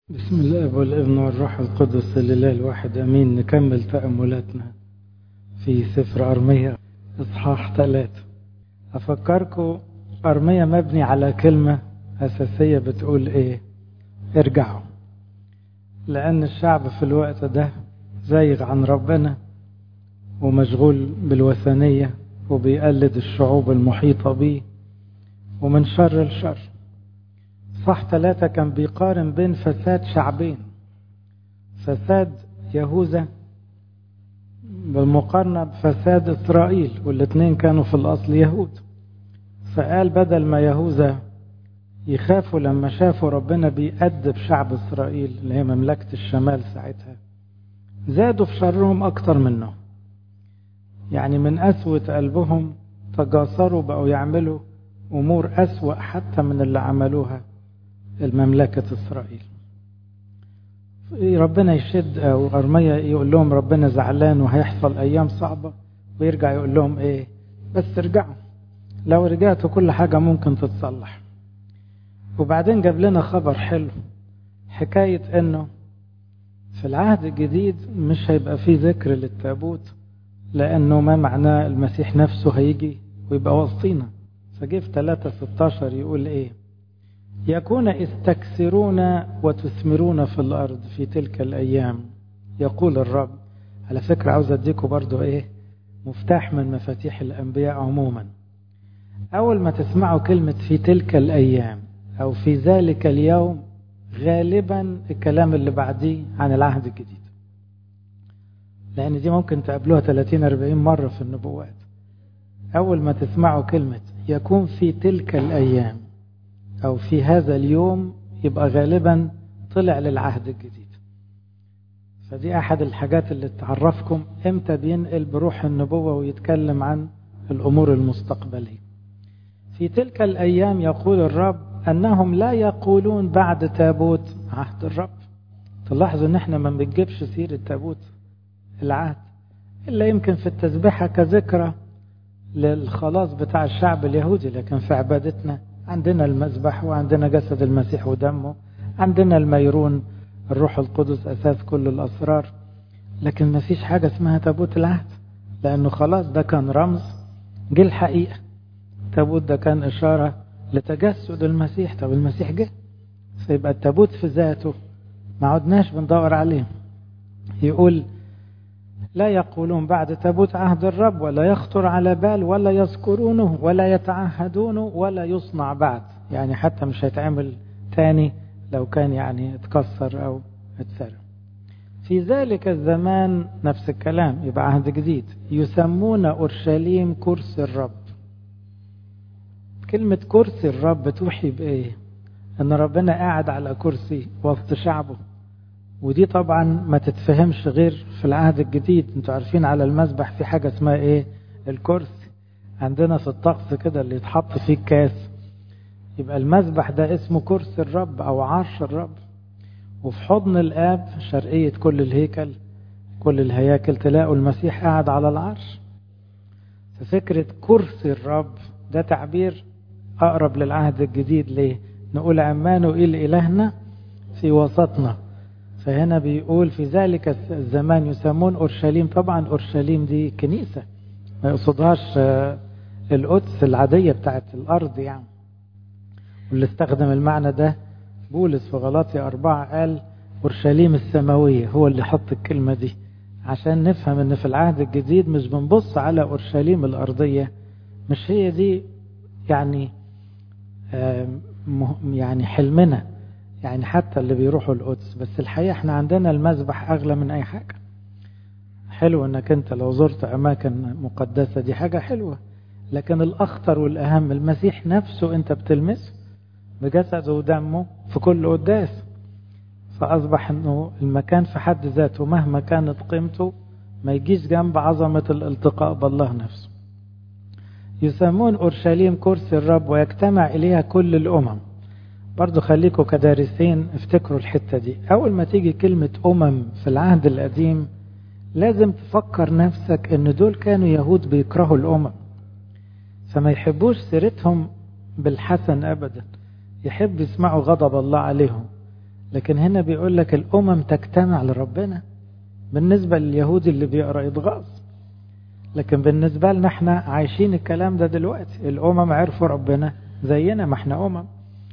بسم الله والابن والروح القدس لله الواحد امين نكمل تأملاتنا في سفر ارمية اصحاح ثلاثة افكركم ارمية مبني على كلمة اساسية بتقول ايه ارجعوا لان الشعب في الوقت ده زايغ عن ربنا ومشغول بالوثنية وبيقلد الشعوب المحيطة بيه ومن شر لشر صح ثلاثة كان بيقارن بين فساد شعبين فساد يهوذا بالمقارنة بفساد إسرائيل والاثنين كانوا في الأصل يهود فقال بدل ما يهوذا يخافوا لما شافوا ربنا بيأدب شعب إسرائيل اللي هي مملكة الشمال ساعتها زادوا في شرهم أكتر منه يعني من أسوة قلبهم تجاسروا بقوا يعملوا أمور أسوأ حتى من اللي عملوها المملكة إسرائيل ربنا يشد أو أرمية يقول لهم ربنا زعلان وهيحصل أيام صعبة ويرجع يقول لهم إيه بس ارجعوا لو رجعتوا كل حاجة ممكن تتصلح وبعدين جاب لنا خبر حلو حكاية إنه في العهد الجديد مش هيبقى فيه ذكر للتابوت لأنه ما معناه المسيح نفسه هيجي ويبقى وسطينا فجه في 3 16 يقول إيه يكون إذ تكسرون وتثمرون في الأرض في تلك الأيام يقول الرب على فكرة عاوز أديكم برضو إيه مفتاح من مفاتيح الأنبياء عموما أول ما تسمعوا كلمة في تلك الأيام أو في ذلك اليوم غالبا الكلام اللي بعديه عن العهد الجديد لأن دي ممكن تقابلوها 30 40 مرة في النبوات أول ما تسمعوا كلمة يكون في تلك الأيام أو في هذا اليوم يبقى غالبا طلع للعهد الجديد فدي أحد الحاجات اللي تعرفكم إمتى بينقل بروح النبوة ويتكلم عن الأمور المستقبلية في تلك الأيام يقول الرب أنهم لا يقولون بعد تابوت عهد الرب تلاحظوا أن احنا ما بنجيبش سيرة تابوت العهد إلا يمكن في التسبيحة كذكرى للخلاص بتاع الشعب اليهودي لكن في عبادتنا عندنا المذبح وعندنا جسد المسيح ودمه عندنا الميرون الروح القدس أساس كل الأسرار لكن ما فيش حاجة اسمها تابوت العهد لأنه خلاص ده كان رمز جه الحقيقة التابوت ده كان إشارة لتجسد المسيح طب المسيح جه فيبقى التابوت في ذاته ما عدناش بندور عليه يقول لا يقولون بعد تابوت عهد الرب ولا يخطر على بال ولا يذكرونه ولا يتعهدونه ولا يصنع بعد يعني حتى مش هيتعمل تاني لو كان يعني اتكسر او اتسرق في ذلك الزمان نفس الكلام يبقى عهد جديد يسمون أورشليم كرسي الرب كلمة كرسي الرب توحي بإيه أن ربنا قاعد على كرسي وسط شعبه ودي طبعا ما تتفهمش غير في العهد الجديد انتوا عارفين على المذبح في حاجة اسمها ايه الكرسي عندنا في الطقس كده اللي يتحط فيه الكاس يبقى المذبح ده اسمه كرسي الرب او عرش الرب وفي حضن الاب شرقية كل الهيكل كل الهياكل تلاقوا المسيح قاعد على العرش ففكرة كرسي الرب ده تعبير اقرب للعهد الجديد ليه نقول عمانوئيل الهنا في وسطنا فهنا بيقول في ذلك الزمان يسمون أورشليم طبعا أورشليم دي كنيسة ما يقصدهاش القدس العادية بتاعت الأرض يعني واللي استخدم المعنى ده بولس في غلاطي أربعة قال أورشليم السماوية هو اللي حط الكلمة دي عشان نفهم ان في العهد الجديد مش بنبص على أورشليم الأرضية مش هي دي يعني يعني حلمنا يعني حتى اللي بيروحوا القدس بس الحقيقة احنا عندنا المذبح أغلى من أي حاجة حلو انك انت لو زرت أماكن مقدسة دي حاجة حلوة لكن الأخطر والأهم المسيح نفسه انت بتلمسه بجسده ودمه في كل قداس فأصبح انه المكان في حد ذاته مهما كانت قيمته ما يجيش جنب عظمة الالتقاء بالله نفسه يسمون أورشليم كرسي الرب ويجتمع إليها كل الأمم برضو خليكم كدارسين افتكروا الحتة دي أول ما تيجي كلمة أمم في العهد القديم لازم تفكر نفسك ان دول كانوا يهود بيكرهوا الأمم فما يحبوش سيرتهم بالحسن أبدا يحب يسمعوا غضب الله عليهم لكن هنا بيقول لك الأمم تجتمع لربنا بالنسبة لليهود اللي بيقرأ يتغاظ لكن بالنسبة لنا احنا عايشين الكلام ده دلوقتي الأمم عرفوا ربنا زينا ما احنا أمم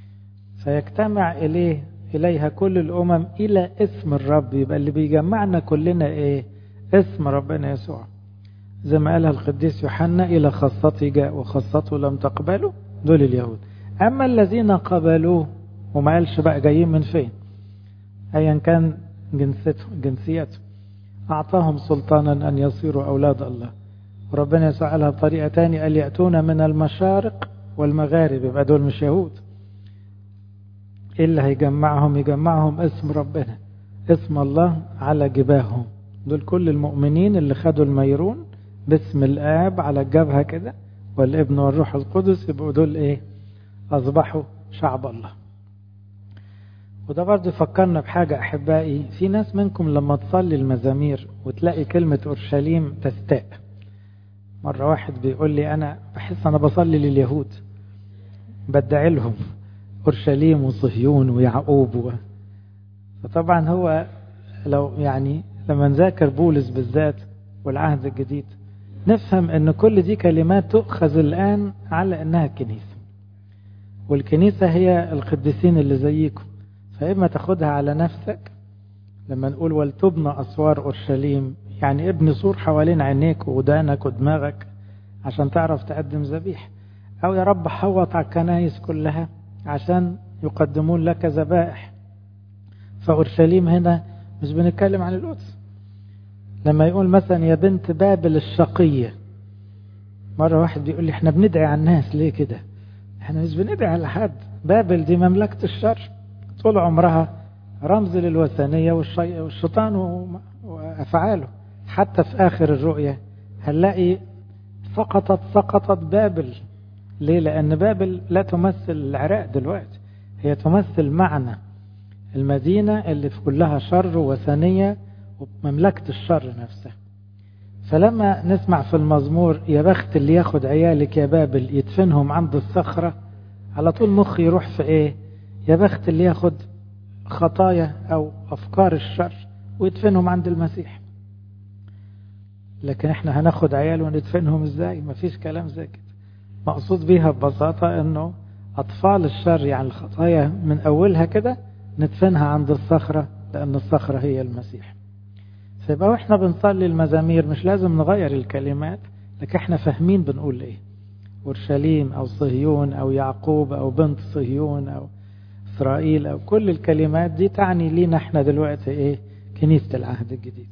فيجتمع إليه إليها كل الأمم إلى اسم الرب يبقى اللي بيجمعنا كلنا إيه اسم ربنا يسوع زي ما قالها القديس يوحنا إلى خاصته جاء وخاصته لم تقبله دول اليهود أما الذين قبلوه وما قالش بقى جايين من فين أيا كان جنسيته جنسيته أعطاهم سلطانا أن يصيروا أولاد الله وربنا يسوع قالها بطريقة تانية قال يأتون من المشارق والمغارب يبقى دول مش يهود إيه اللي هيجمعهم يجمعهم اسم ربنا اسم الله على جباههم دول كل المؤمنين اللي خدوا الميرون باسم الآب على الجبهة كده والابن والروح القدس يبقوا دول إيه أصبحوا شعب الله وده برضه فكرنا بحاجة أحبائي في ناس منكم لما تصلي المزامير وتلاقي كلمة أورشليم تستاء مرة واحد بيقول لي أنا بحس أنا بصلي لليهود بدعي لهم أورشليم وصهيون ويعقوب و... فطبعا هو لو يعني لما نذاكر بولس بالذات والعهد الجديد نفهم ان كل دي كلمات تؤخذ الآن على انها الكنيسة والكنيسة هي القديسين اللي زيكم فإما تاخدها على نفسك لما نقول ولتبنى أسوار أورشليم يعني ابني سور حوالين عينيك ودانك ودماغك عشان تعرف تقدم ذبيح أو يا رب حوط على الكنايس كلها عشان يقدمون لك ذبائح فأورشليم هنا مش بنتكلم عن القدس لما يقول مثلا يا بنت بابل الشقية مرة واحد بيقول لي احنا بندعي على الناس ليه كده احنا مش بندعي على حد بابل دي مملكة الشر طول عمرها رمز للوثنية والشيطان وأفعاله حتى في آخر الرؤية هنلاقي سقطت سقطت بابل ليه لأن بابل لا تمثل العراق دلوقتي هي تمثل معنى المدينة اللي في كلها شر وثنية ومملكة الشر نفسها فلما نسمع في المزمور يا بخت اللي ياخد عيالك يا بابل يدفنهم عند الصخرة على طول مخي يروح في ايه يا بخت اللي ياخد خطايا او افكار الشر ويدفنهم عند المسيح لكن احنا هناخد عيال وندفنهم ازاي مفيش كلام زي كده مقصود بيها ببساطة انه اطفال الشر يعني الخطايا من اولها كده ندفنها عند الصخرة لان الصخرة هي المسيح فيبقى واحنا بنصلي المزامير مش لازم نغير الكلمات لكن احنا فاهمين بنقول ايه اورشليم او صهيون او يعقوب او بنت صهيون او اسرائيل او كل الكلمات دي تعني لينا احنا دلوقتي ايه كنيسة العهد الجديد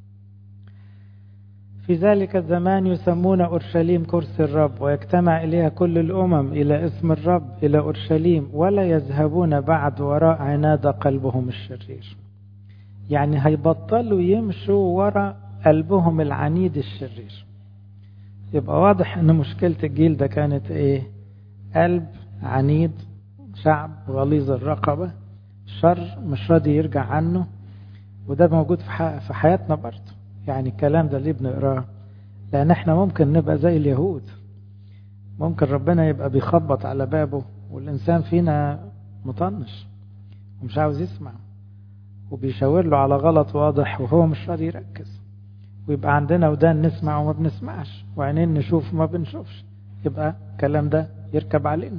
في ذلك الزمان يسمون أورشليم كرسي الرب ويجتمع إليها كل الأمم إلى اسم الرب إلى أورشليم ولا يذهبون بعد وراء عناد قلبهم الشرير يعني هيبطلوا يمشوا وراء قلبهم العنيد الشرير يبقى واضح ان مشكلة الجيل ده كانت ايه قلب عنيد شعب غليظ الرقبة شر مش راضي يرجع عنه وده موجود في حياتنا برضه يعني الكلام ده اللي بنقراه لان احنا ممكن نبقى زي اليهود ممكن ربنا يبقى بيخبط على بابه والانسان فينا مطنش ومش عاوز يسمع وبيشاور له على غلط واضح وهو مش راضي يركز ويبقى عندنا ودان نسمع وما بنسمعش وعينين نشوف وما بنشوفش يبقى الكلام ده يركب علينا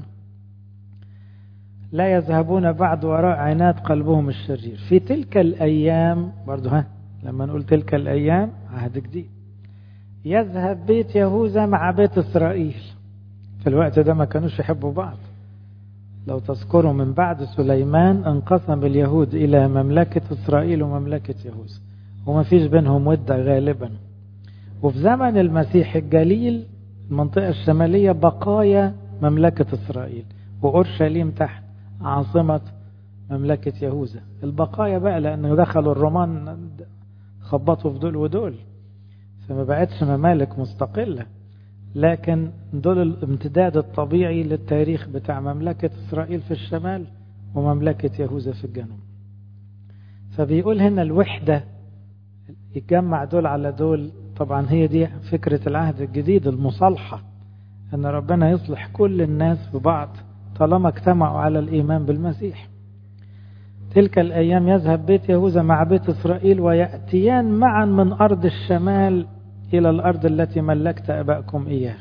لا يذهبون بعد وراء عناد قلبهم الشرير في تلك الأيام برضو ها لما نقول تلك الأيام عهد جديد يذهب بيت يهوذا مع بيت إسرائيل في الوقت ده ما كانوش يحبوا بعض لو تذكروا من بعد سليمان انقسم اليهود إلى مملكة إسرائيل ومملكة يهوذا وما فيش بينهم ودة غالبا وفي زمن المسيح الجليل المنطقة الشمالية بقايا مملكة إسرائيل وأورشليم تحت عاصمة مملكة يهوذا البقايا بقى لأنه دخلوا الرومان خبطوا في دول ودول فما بقتش ممالك مستقلة لكن دول الامتداد الطبيعي للتاريخ بتاع مملكة إسرائيل في الشمال ومملكة يهوذا في الجنوب فبيقول هنا الوحدة يتجمع دول على دول طبعا هي دي فكرة العهد الجديد المصالحة أن ربنا يصلح كل الناس ببعض طالما اجتمعوا على الإيمان بالمسيح تلك الأيام يذهب بيت يهوذا مع بيت إسرائيل ويأتيان معا من أرض الشمال إلى الأرض التي ملكت أبائكم إياها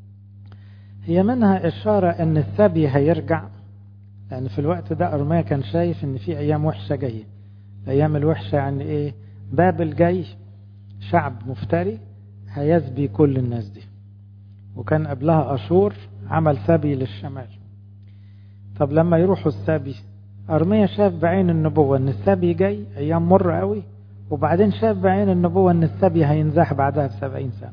هي منها إشارة أن السبي هيرجع لأن في الوقت ده أرميا كان شايف أن في أيام وحشة جاية الأيام الوحشة يعني إيه بابل جاي شعب مفتري هيسبي كل الناس دي وكان قبلها أشور عمل سبي للشمال طب لما يروحوا السبي أرميا شاف بعين النبوة أن السبي جاي أيام مر قوي وبعدين شاف بعين النبوة أن السبي هينزاح بعدها بسبعين سنة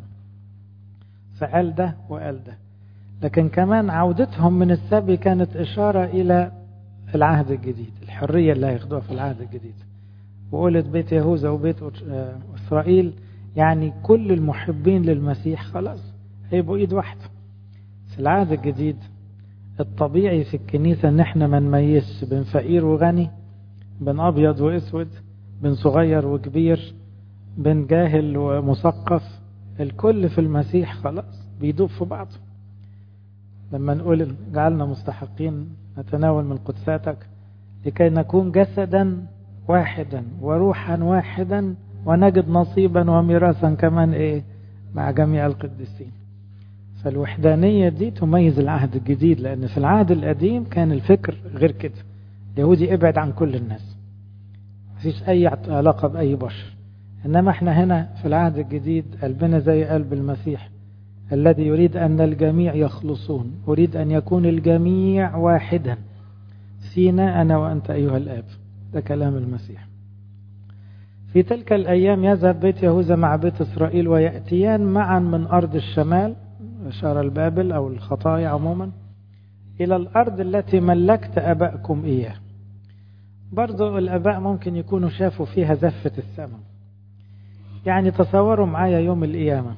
فقال ده وقال ده لكن كمان عودتهم من السبي كانت إشارة إلى العهد الجديد الحرية اللي هياخدوها في العهد الجديد وقولت بيت يهوذا وبيت إسرائيل يعني كل المحبين للمسيح خلاص هيبقوا إيد واحدة في العهد الجديد الطبيعي في الكنيسة ان احنا ما نميزش بين فقير وغني بين ابيض واسود بين صغير وكبير بين جاهل ومثقف الكل في المسيح خلاص بيدوب في بعضه لما نقول جعلنا مستحقين نتناول من قدساتك لكي نكون جسدا واحدا وروحا واحدا ونجد نصيبا وميراثا كمان ايه مع جميع القديسين فالوحدانية دي تميز العهد الجديد لأن في العهد القديم كان الفكر غير كده اليهودي ابعد عن كل الناس مفيش أي علاقة بأي بشر إنما احنا هنا في العهد الجديد قلبنا زي قلب المسيح الذي يريد أن الجميع يخلصون أريد أن يكون الجميع واحدا فينا أنا وأنت أيها الآب ده كلام المسيح في تلك الأيام يذهب بيت يهوذا مع بيت إسرائيل ويأتيان معا من أرض الشمال إشارة البابل أو الخطايا عموما إلى الأرض التي ملكت أبائكم إياه برضو الأباء ممكن يكونوا شافوا فيها زفة السماء يعني تصوروا معايا يوم القيامة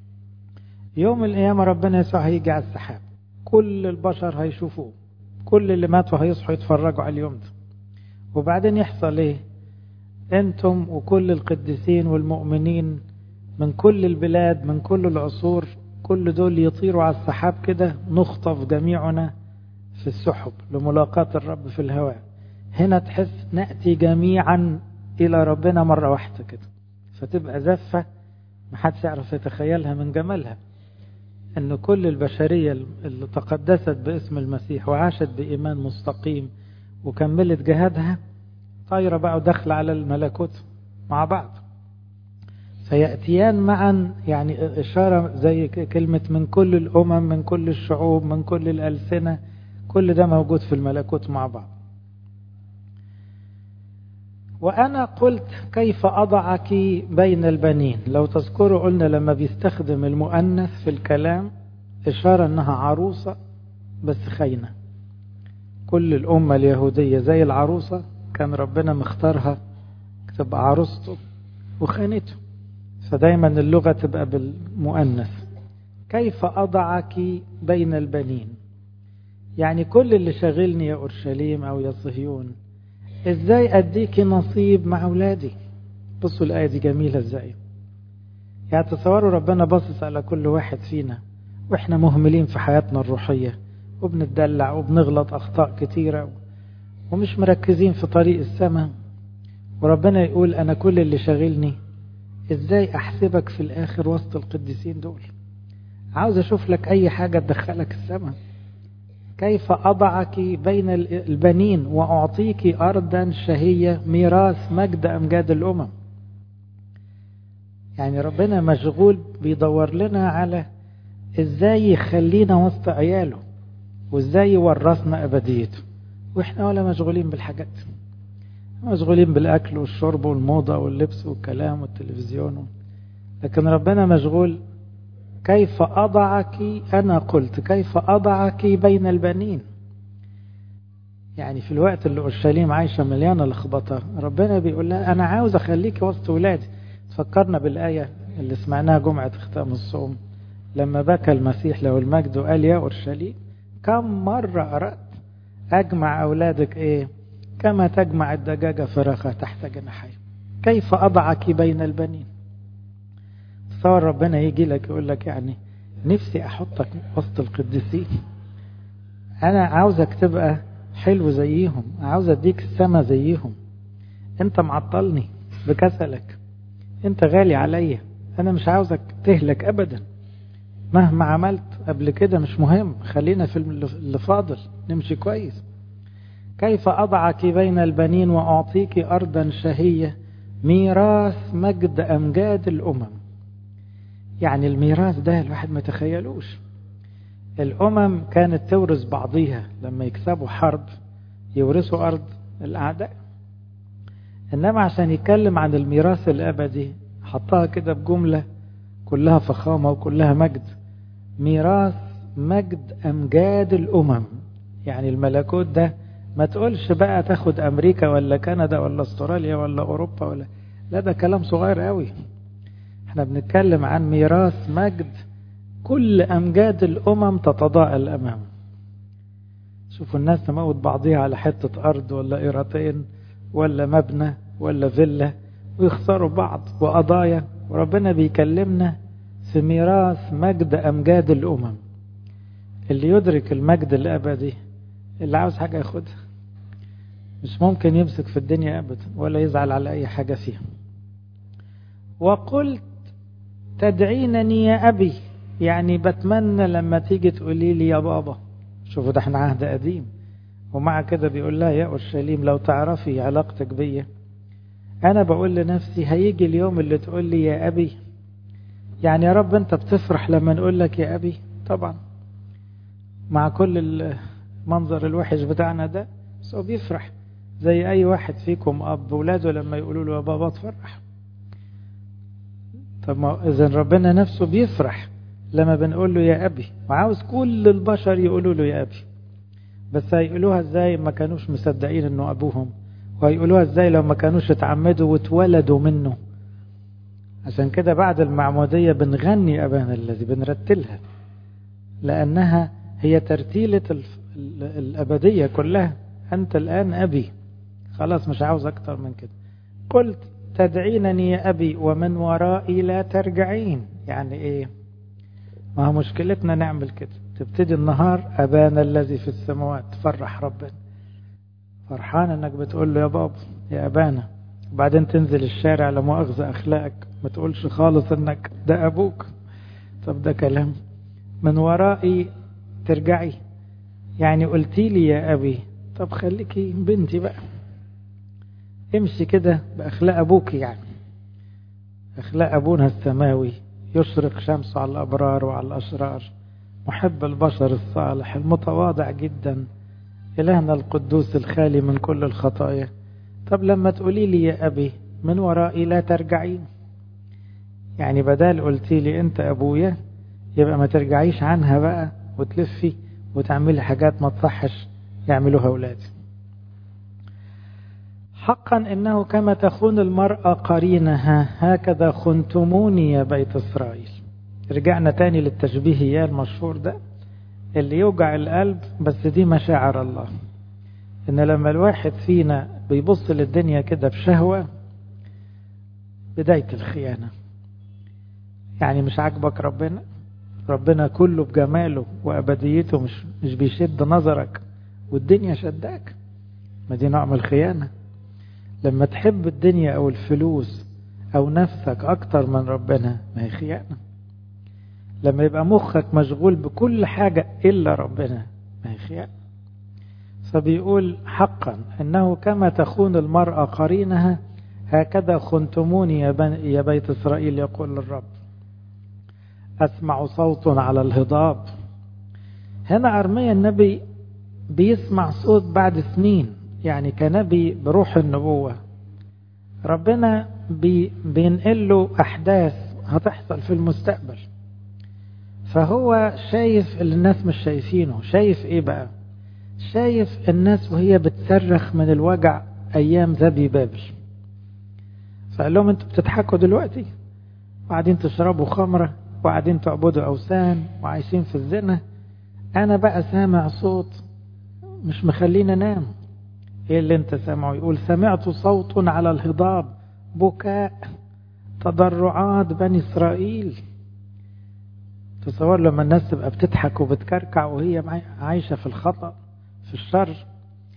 يوم القيامة ربنا يسوع هيجي على السحاب كل البشر هيشوفوه كل اللي ماتوا هيصحوا يتفرجوا على اليوم ده وبعدين يحصل ايه انتم وكل القديسين والمؤمنين من كل البلاد من كل العصور كل دول يطيروا على السحاب كده نخطف جميعنا في السحب لملاقاة الرب في الهواء هنا تحس نأتي جميعا إلى ربنا مرة واحدة كده فتبقى زفة محدش يعرف يتخيلها من جمالها أن كل البشرية اللي تقدست باسم المسيح وعاشت بإيمان مستقيم وكملت جهادها طايرة بقى وداخلة على الملكوت مع بعض فيأتيان معا يعني إشارة زي كلمة من كل الأمم من كل الشعوب من كل الألسنة كل ده موجود في الملكوت مع بعض وأنا قلت كيف أضعك بين البنين لو تذكروا قلنا لما بيستخدم المؤنث في الكلام إشارة أنها عروسة بس خاينة كل الأمة اليهودية زي العروسة كان ربنا مختارها تبقى عروسته وخانته فدايما اللغة تبقى بالمؤنث كيف أضعك بين البنين يعني كل اللي شاغلني يا أورشليم أو يا صهيون ازاي اديك نصيب مع اولادي بصوا الايه دي جميله ازاي يعني تصوروا ربنا باصص على كل واحد فينا واحنا مهملين في حياتنا الروحيه وبنتدلع وبنغلط اخطاء كتيره ومش مركزين في طريق السماء وربنا يقول انا كل اللي شاغلني ازاي احسبك في الاخر وسط القديسين دول عاوز اشوف لك اي حاجه تدخلك السماء كيف أضعك بين البنين وأعطيك أرضا شهية ميراث مجد أمجاد الأمم يعني ربنا مشغول بيدور لنا على إزاي يخلينا وسط عياله وإزاي يورثنا أبديته وإحنا ولا مشغولين بالحاجات مشغولين بالأكل والشرب والموضة واللبس والكلام والتلفزيون لكن ربنا مشغول كيف أضعك أنا قلت كيف أضعك بين البنين يعني في الوقت اللي أورشليم عايشة مليانة لخبطة ربنا بيقول لها أنا عاوز أخليك وسط ولادي تفكرنا بالآية اللي سمعناها جمعة ختام الصوم لما بكى المسيح له المجد وقال يا أورشليم كم مرة أردت أجمع أولادك إيه كما تجمع الدجاجة فراخها تحت جناحي كيف أضعك بين البنين تصور ربنا يجي لك يقول لك يعني نفسي احطك وسط القديسين انا عاوزك تبقى حلو زيهم عاوز اديك السما زيهم انت معطلني بكسلك انت غالي عليا انا مش عاوزك تهلك ابدا مهما عملت قبل كده مش مهم خلينا في اللي فاضل نمشي كويس كيف أضعك بين البنين وأعطيك أرضا شهية ميراث مجد أمجاد الأمم يعني الميراث ده الواحد ما تخيلوش الأمم كانت تورث بعضيها لما يكسبوا حرب يورثوا أرض الأعداء إنما عشان يتكلم عن الميراث الأبدي حطها كده بجملة كلها فخامة وكلها مجد ميراث مجد أمجاد الأمم يعني الملكوت ده ما تقولش بقى تاخد أمريكا ولا كندا ولا استراليا ولا أوروبا ولا لا ده كلام صغير قوي احنا بنتكلم عن ميراث مجد كل أمجاد الأمم تتضاءل أمامه شوفوا الناس تموت بعضيها على حتة أرض ولا قيرتين ولا مبنى ولا فيلا ويخسروا بعض وقضايا وربنا بيكلمنا في ميراث مجد أمجاد الأمم اللي يدرك المجد الأبدي اللي عاوز حاجة ياخدها مش ممكن يمسك في الدنيا أبدا ولا يزعل على أي حاجة فيها وقلت تدعينني يا أبي يعني بتمنى لما تيجي تقولي لي يا بابا شوفوا ده احنا عهد قديم ومع كده بيقول لها يا أورشليم لو تعرفي علاقتك بيا أنا بقول لنفسي هيجي اليوم اللي تقول لي يا أبي يعني يا رب أنت بتفرح لما نقول لك يا أبي طبعا مع كل المنظر الوحش بتاعنا ده بس هو بيفرح زي أي واحد فيكم أب ولاده لما يقولوا له يا بابا تفرح طب ما إذا ربنا نفسه بيفرح لما بنقول له يا أبي وعاوز كل البشر يقولوا له يا أبي بس هيقولوها ازاي ما كانوش مصدقين انه ابوهم وهيقولوها ازاي لو ما كانوش اتعمدوا واتولدوا منه عشان كده بعد المعمودية بنغني أبانا الذي بنرتلها لأنها هي ترتيلة الأبدية كلها أنت الآن أبي خلاص مش عاوز أكتر من كده قلت تدعينني يا أبي ومن ورائي لا ترجعين يعني إيه ما هو مشكلتنا نعمل كده تبتدي النهار أبانا الذي في السماوات تفرح ربنا فرحان انك بتقول له يا بابا يا أبانا وبعدين تنزل الشارع لمؤاخذة أخلاقك ما تقولش خالص انك ده أبوك طب ده كلام من ورائي ترجعي يعني قلتي لي يا أبي طب خليكي بنتي بقى امشي كده بأخلاق أبوك يعني أخلاق أبونا السماوي يشرق شمسه على الأبرار وعلى الأشرار محب البشر الصالح المتواضع جدا إلهنا القدوس الخالي من كل الخطايا طب لما تقولي لي يا أبي من ورائي لا ترجعين يعني بدال قلتي لي أنت أبويا يبقى ما ترجعيش عنها بقى وتلفي وتعملي حاجات ما تصحش يعملوها أولادي حقا إنه كما تخون المرأة قرينها هكذا خنتموني يا بيت إسرائيل رجعنا تاني للتشبيه يا المشهور ده اللي يوجع القلب بس دي مشاعر الله ان لما الواحد فينا بيبص للدنيا كده بشهوة بداية الخيانة يعني مش عاجبك ربنا ربنا كله بجماله وأبديته مش, مش بيشد نظرك والدنيا شداك ما دي نوع من الخيانة لما تحب الدنيا أو الفلوس أو نفسك أكتر من ربنا ما هي خيانة لما يبقى مخك مشغول بكل حاجة إلا ربنا ما هي خيانة فبيقول حقا أنه كما تخون المرأة قرينها هكذا خنتموني يا بيت إسرائيل يقول الرب أسمع صوت على الهضاب هنا أرميا النبي بيسمع صوت بعد سنين يعني كنبي بروح النبوة ربنا بي بينقل له أحداث هتحصل في المستقبل فهو شايف اللي الناس مش شايفينه شايف ايه بقى شايف الناس وهي بتصرخ من الوجع ايام ذبي بابل فقال لهم انتوا بتضحكوا دلوقتي وقاعدين تشربوا خمرة وقاعدين تعبدوا اوثان وعايشين في الزنا انا بقى سامع صوت مش مخلينا نام ايه اللي انت سامعه يقول سمعت صوت على الهضاب بكاء تضرعات بني اسرائيل تصور لما الناس تبقى بتضحك وبتكركع وهي عايشة في الخطأ في الشر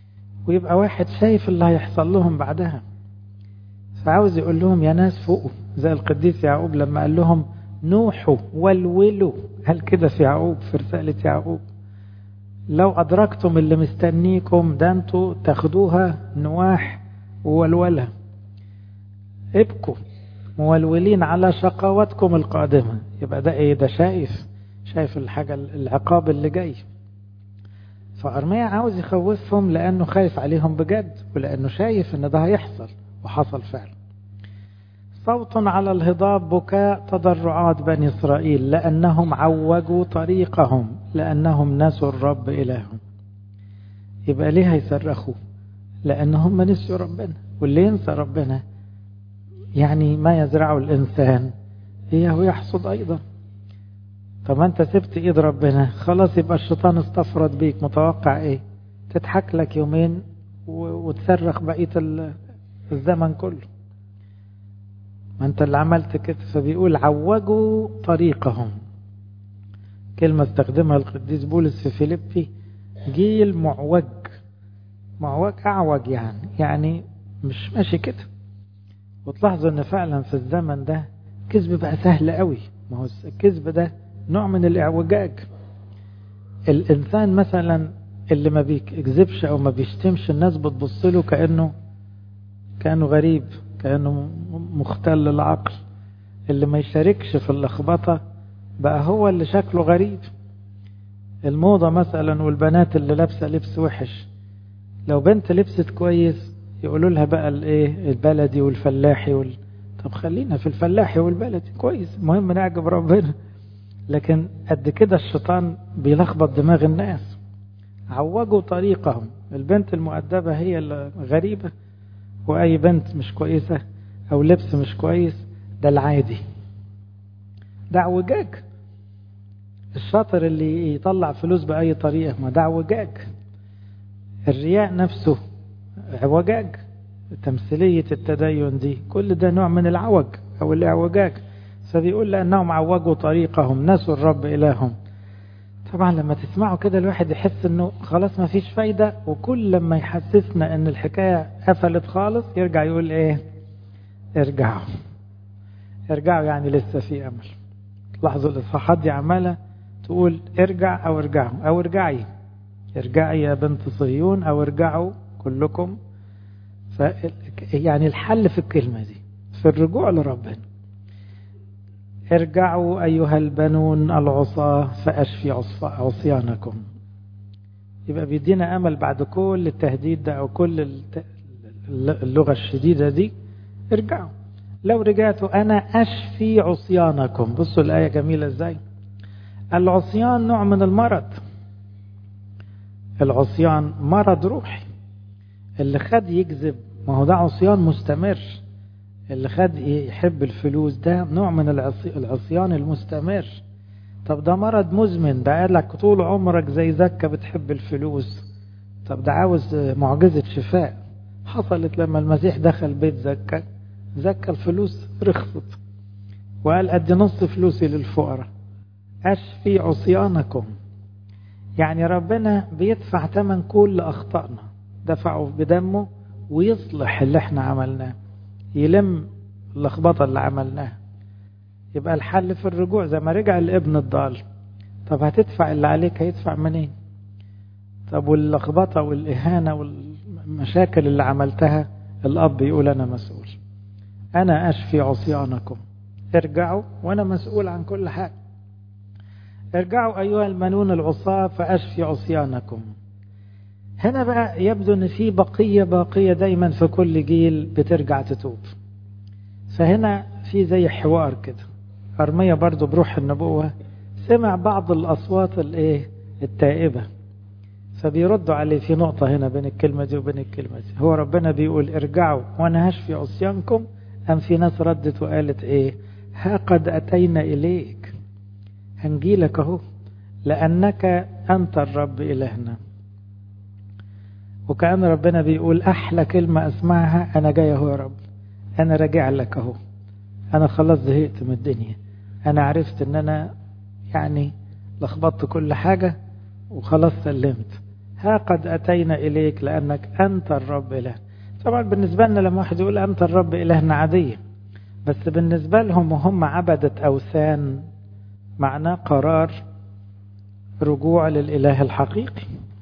ويبقى واحد شايف اللي هيحصل لهم بعدها فعاوز يقول لهم يا ناس فوقوا زي القديس يعقوب لما قال لهم نوحوا والولوا هل كده في يعقوب في رسالة يعقوب لو أدركتم اللي مستنيكم ده انتوا تاخدوها نواح وولولة ابكوا مولولين على شقواتكم القادمة يبقى ده ايه ده شايف شايف الحاجة العقاب اللي جاي فأرميا عاوز يخوفهم لأنه خايف عليهم بجد ولأنه شايف أن ده هيحصل وحصل فعلا صوت على الهضاب بكاء تضرعات بني إسرائيل لأنهم عوجوا طريقهم لأنهم نسوا الرب إلههم يبقى ليه هيصرخوا لأنهم نسوا ربنا واللي ينسى ربنا يعني ما يزرعه الإنسان إياه يحصد أيضا طب انت سبت ايد ربنا خلاص يبقى الشيطان استفرد بيك متوقع ايه تضحك لك يومين وتصرخ بقية الزمن كله ما انت اللي عملت كده فبيقول عوجوا طريقهم كلمة استخدمها القديس بولس في فيليبي جيل معوج معوج أعوج يعني يعني مش ماشي كده وتلاحظوا ان فعلا في الزمن ده كذب بقى سهل قوي ما هو الكذب ده نوع من الاعوجاج الانسان مثلا اللي ما بيكذبش او ما بيشتمش الناس بتبص له كانه كانه غريب كانه مختل العقل اللي ما يشاركش في اللخبطه بقى هو اللي شكله غريب الموضة مثلا والبنات اللي لابسة لبس وحش لو بنت لبست كويس يقولوا لها بقى الايه البلدي والفلاحي وال... طب خلينا في الفلاحي والبلدي كويس المهم نعجب ربنا لكن قد كده الشيطان بيلخبط دماغ الناس عوجوا طريقهم البنت المؤدبة هي الغريبة وأي بنت مش كويسة أو لبس مش كويس ده العادي ده اعوجاج الشاطر اللي يطلع فلوس بأي طريقة ما ده اعوجاج الرياء نفسه اعوجاج تمثيلية التدين دي كل ده نوع من العوج أو الاعوجاج فبيقول لأنهم عوجوا طريقهم نسوا الرب إلههم طبعا لما تسمعوا كده الواحد يحس انه خلاص ما فيش فايدة وكل لما يحسسنا ان الحكاية قفلت خالص يرجع يقول ايه ارجعوا ارجعوا يعني لسه في امل لاحظوا الاصحاحات دي عمالة تقول ارجع او ارجعوا او ارجعي ارجعي يا بنت صهيون او ارجعوا كلكم ف يعني الحل في الكلمة دي في الرجوع لربنا ارجعوا أيها البنون العصاة فأشفي عصيانكم يبقى بيدينا أمل بعد كل التهديد ده أو كل اللغة الشديدة دي ارجعوا لو رجعتوا أنا أشفي عصيانكم بصوا الآية جميلة إزاي العصيان نوع من المرض العصيان مرض روحي اللي خد يكذب ما هو ده عصيان مستمر اللي خد يحب الفلوس ده نوع من العصيان المستمر طب ده مرض مزمن ده قال لك طول عمرك زي زكا بتحب الفلوس طب ده عاوز معجزة شفاء حصلت لما المسيح دخل بيت زكا زكا الفلوس رخصت وقال أدي نص فلوسي للفقراء أشفي عصيانكم يعني ربنا بيدفع ثمن كل أخطائنا دفعه بدمه ويصلح اللي احنا عملناه يلم اللخبطة اللي عملناها يبقى الحل في الرجوع زي ما رجع الابن الضال طب هتدفع اللي عليك هيدفع منين طب واللخبطة والإهانة والمشاكل اللي عملتها الأب يقول أنا مسؤول أنا أشفي عصيانكم ارجعوا وأنا مسؤول عن كل حاجة ارجعوا أيها المنون العصاة فأشفي عصيانكم هنا بقى يبدو ان في بقية باقية دايما في كل جيل بترجع تتوب فهنا في زي حوار كده أرمية برضو بروح النبوة سمع بعض الأصوات الايه التائبة فبيردوا عليه في نقطة هنا بين الكلمة دي وبين الكلمة دي هو ربنا بيقول ارجعوا وانا هشفي عصيانكم أم في ناس ردت وقالت ايه ها قد أتينا إليك هنجيلك اهو لأنك أنت الرب إلهنا وكأن ربنا بيقول أحلى كلمة أسمعها أنا جاي أهو يا رب أنا راجع لك أهو أنا خلاص زهقت من الدنيا أنا عرفت إن أنا يعني لخبطت كل حاجة وخلاص سلمت ها قد أتينا إليك لأنك أنت الرب إله طبعا بالنسبة لنا لما واحد يقول أنت الرب إلهنا عادية بس بالنسبة لهم وهم عبدة أوثان معناه قرار رجوع للإله الحقيقي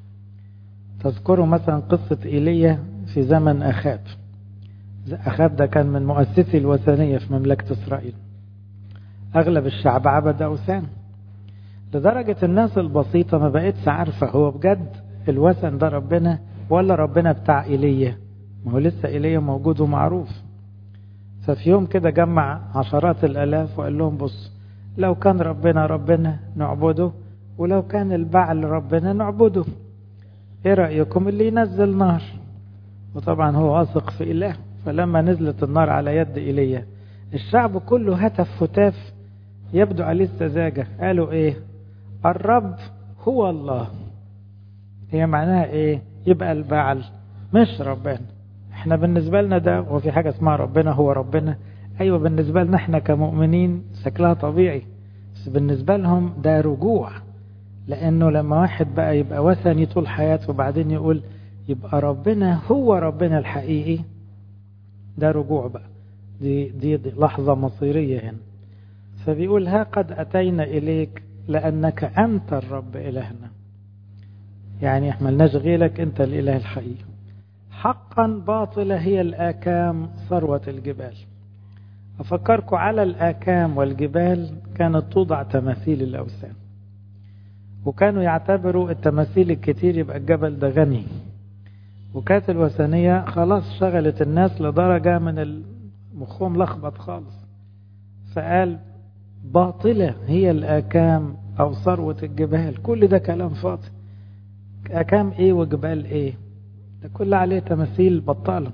تذكروا مثلا قصة إيليا في زمن أخاب أخاب ده كان من مؤسسي الوثنية في مملكة إسرائيل أغلب الشعب عبد أوثان لدرجة الناس البسيطة ما بقتش عارفة هو بجد الوثن ده ربنا ولا ربنا بتاع إيليا ما هو لسه إيليا موجود ومعروف ففي يوم كده جمع عشرات الآلاف وقال لهم بص لو كان ربنا ربنا نعبده ولو كان البعل ربنا نعبده ايه رأيكم اللي ينزل نار وطبعا هو واثق في إله فلما نزلت النار على يد إيليا الشعب كله هتف فتاف يبدو عليه السذاجة قالوا ايه الرب هو الله هي معناها ايه يبقى البعل مش ربنا احنا بالنسبة لنا ده وفي حاجة اسمها ربنا هو ربنا ايوه بالنسبة لنا احنا كمؤمنين شكلها طبيعي بس بالنسبة لهم ده رجوع لانه لما واحد بقى يبقى وثني طول حياته وبعدين يقول يبقى ربنا هو ربنا الحقيقي ده رجوع بقى دي, دي, دي لحظة مصيرية هنا فبيقول ها قد أتينا إليك لأنك أنت الرب إلهنا يعني احملناش غيرك أنت الإله الحقيقي حقا باطلة هي الآكام ثروة الجبال أفكركم على الآكام والجبال كانت توضع تماثيل الأوثان وكانوا يعتبروا التماثيل الكتير يبقى الجبل ده غني وكانت الوثنية خلاص شغلت الناس لدرجة من مخهم لخبط خالص فقال باطلة هي الآكام أو ثروة الجبال كل ده كلام فاضي أكام إيه وجبال إيه ده كل عليه تماثيل بطالة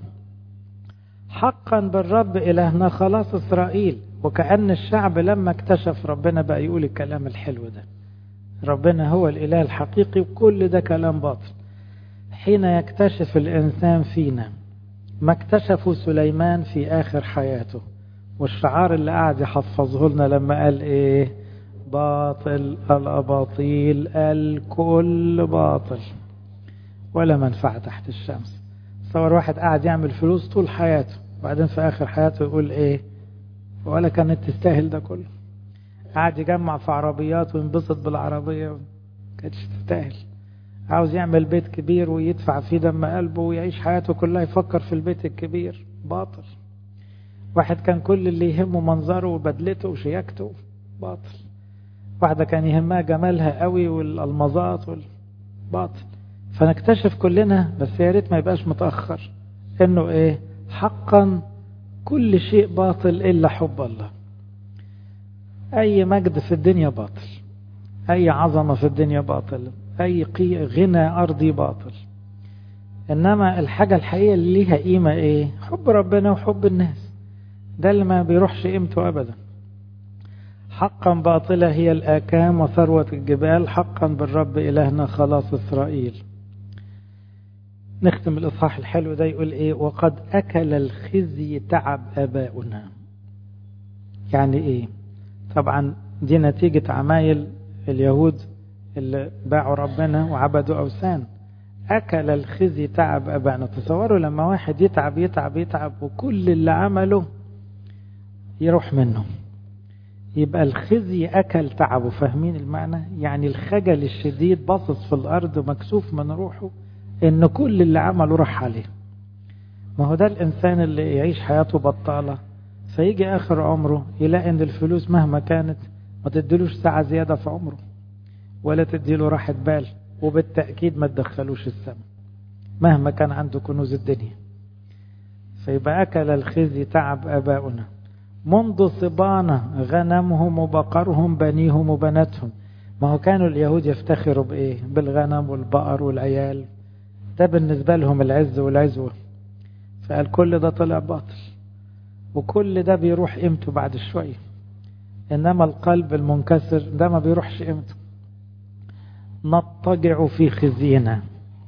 حقا بالرب إلهنا خلاص إسرائيل وكأن الشعب لما اكتشف ربنا بقى يقول الكلام الحلو ده ربنا هو الإله الحقيقي وكل ده كلام باطل حين يكتشف الإنسان فينا ما اكتشفه سليمان في آخر حياته والشعار اللي قاعد يحفظه لنا لما قال ايه باطل الأباطيل الكل باطل ولا منفعة تحت الشمس تصور واحد قاعد يعمل فلوس طول حياته وبعدين في آخر حياته يقول ايه ولا كانت تستاهل ده كله قاعد يجمع في عربيات وينبسط بالعربية كانتش تستاهل عاوز يعمل بيت كبير ويدفع فيه دم قلبه ويعيش حياته كلها يفكر في البيت الكبير باطل واحد كان كل اللي يهمه منظره وبدلته وشياكته باطل واحدة كان يهمها جمالها قوي والالمظات والباطل فنكتشف كلنا بس يا ريت ما يبقاش متأخر انه ايه حقا كل شيء باطل الا حب الله اي مجد في الدنيا باطل اي عظمة في الدنيا باطل اي غنى ارضي باطل انما الحاجة الحقيقية اللي ليها قيمة ايه حب ربنا وحب الناس ده اللي ما بيروحش قيمته ابدا حقا باطلة هي الآكام وثروة الجبال حقا بالرب إلهنا خلاص إسرائيل نختم الإصحاح الحلو ده يقول إيه وقد أكل الخزي تعب آباؤنا يعني إيه طبعا دي نتيجة عمايل اليهود اللي باعوا ربنا وعبدوا أوثان أكل الخزي تعب أبائنا تصوروا لما واحد يتعب يتعب يتعب وكل اللي عمله يروح منه يبقى الخزي أكل تعبه فاهمين المعنى يعني الخجل الشديد باصص في الأرض مكسوف من روحه إن كل اللي عمله راح عليه ما هو ده الإنسان اللي يعيش حياته بطالة فيجي آخر عمره يلاقي إن الفلوس مهما كانت ما تديلوش ساعة زيادة في عمره ولا تديله راحة بال وبالتأكيد ما تدخلوش السماء مهما كان عنده كنوز الدنيا فيبقى أكل الخزي تعب آباؤنا منذ صبانة غنمهم وبقرهم بنيهم وبناتهم ما هو كانوا اليهود يفتخروا بإيه بالغنم والبقر والعيال ده بالنسبة لهم العز والعزوة فقال كل ده طلع باطل وكل ده بيروح قيمته بعد شوية إنما القلب المنكسر ده ما بيروحش قيمته نضطجع في خزينا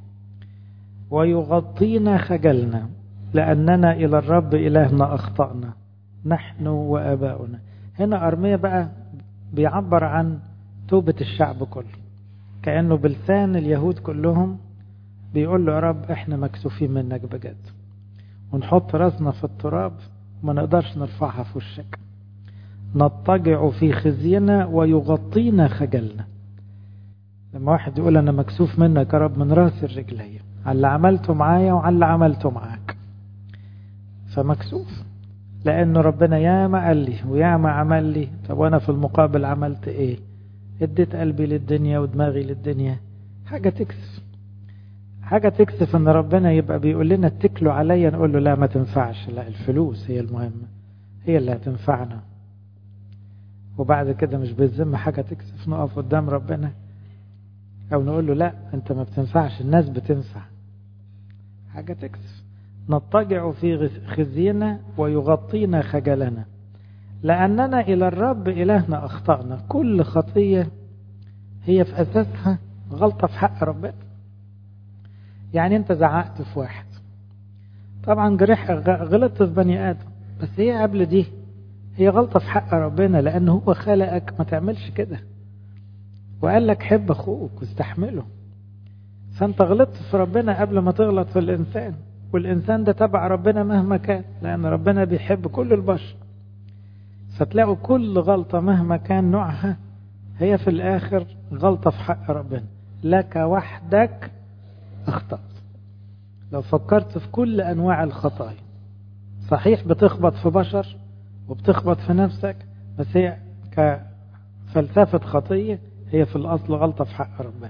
ويغطينا خجلنا لأننا إلى الرب إلهنا أخطأنا نحن وآباؤنا هنا أرمية بقى بيعبر عن توبة الشعب كله كأنه بلسان اليهود كلهم بيقول له يا رب احنا مكسوفين منك بجد ونحط راسنا في التراب وما نقدرش نرفعها في وشك نضطجع في خزينا ويغطينا خجلنا لما واحد يقول انا مكسوف منك يا رب من راسي الرجلية على اللي عملته معايا وعلى اللي عملته معاك فمكسوف لانه ربنا ياما قال لي وياما عمل لي طب وانا في المقابل عملت ايه اديت قلبي للدنيا ودماغي للدنيا حاجة تكسف حاجة تكسف ان ربنا يبقى بيقول لنا اتكلوا عليا نقول له لا ما تنفعش لا الفلوس هي المهمة هي اللي هتنفعنا وبعد كده مش بالذمة حاجة تكسف نقف قدام ربنا او نقول له لا انت ما بتنفعش الناس بتنفع حاجة تكسف نضطجع في خزينا ويغطينا خجلنا لأننا إلى الرب إلهنا أخطأنا كل خطية هي في أساسها غلطة في حق ربنا يعني أنت زعقت في واحد طبعا جريح غلطت في بني آدم بس هي قبل دي هي غلطة في حق ربنا لأن هو خلقك ما تعملش كده وقال لك حب أخوك واستحمله فأنت غلطت في ربنا قبل ما تغلط في الإنسان والإنسان ده تبع ربنا مهما كان لأن ربنا بيحب كل البشر فتلاقوا كل غلطة مهما كان نوعها هي في الآخر غلطة في حق ربنا لك وحدك أخطأت لو فكرت في كل أنواع الخطايا صحيح بتخبط في بشر وبتخبط في نفسك بس هي كفلسفة خطية هي في الأصل غلطة في حق ربنا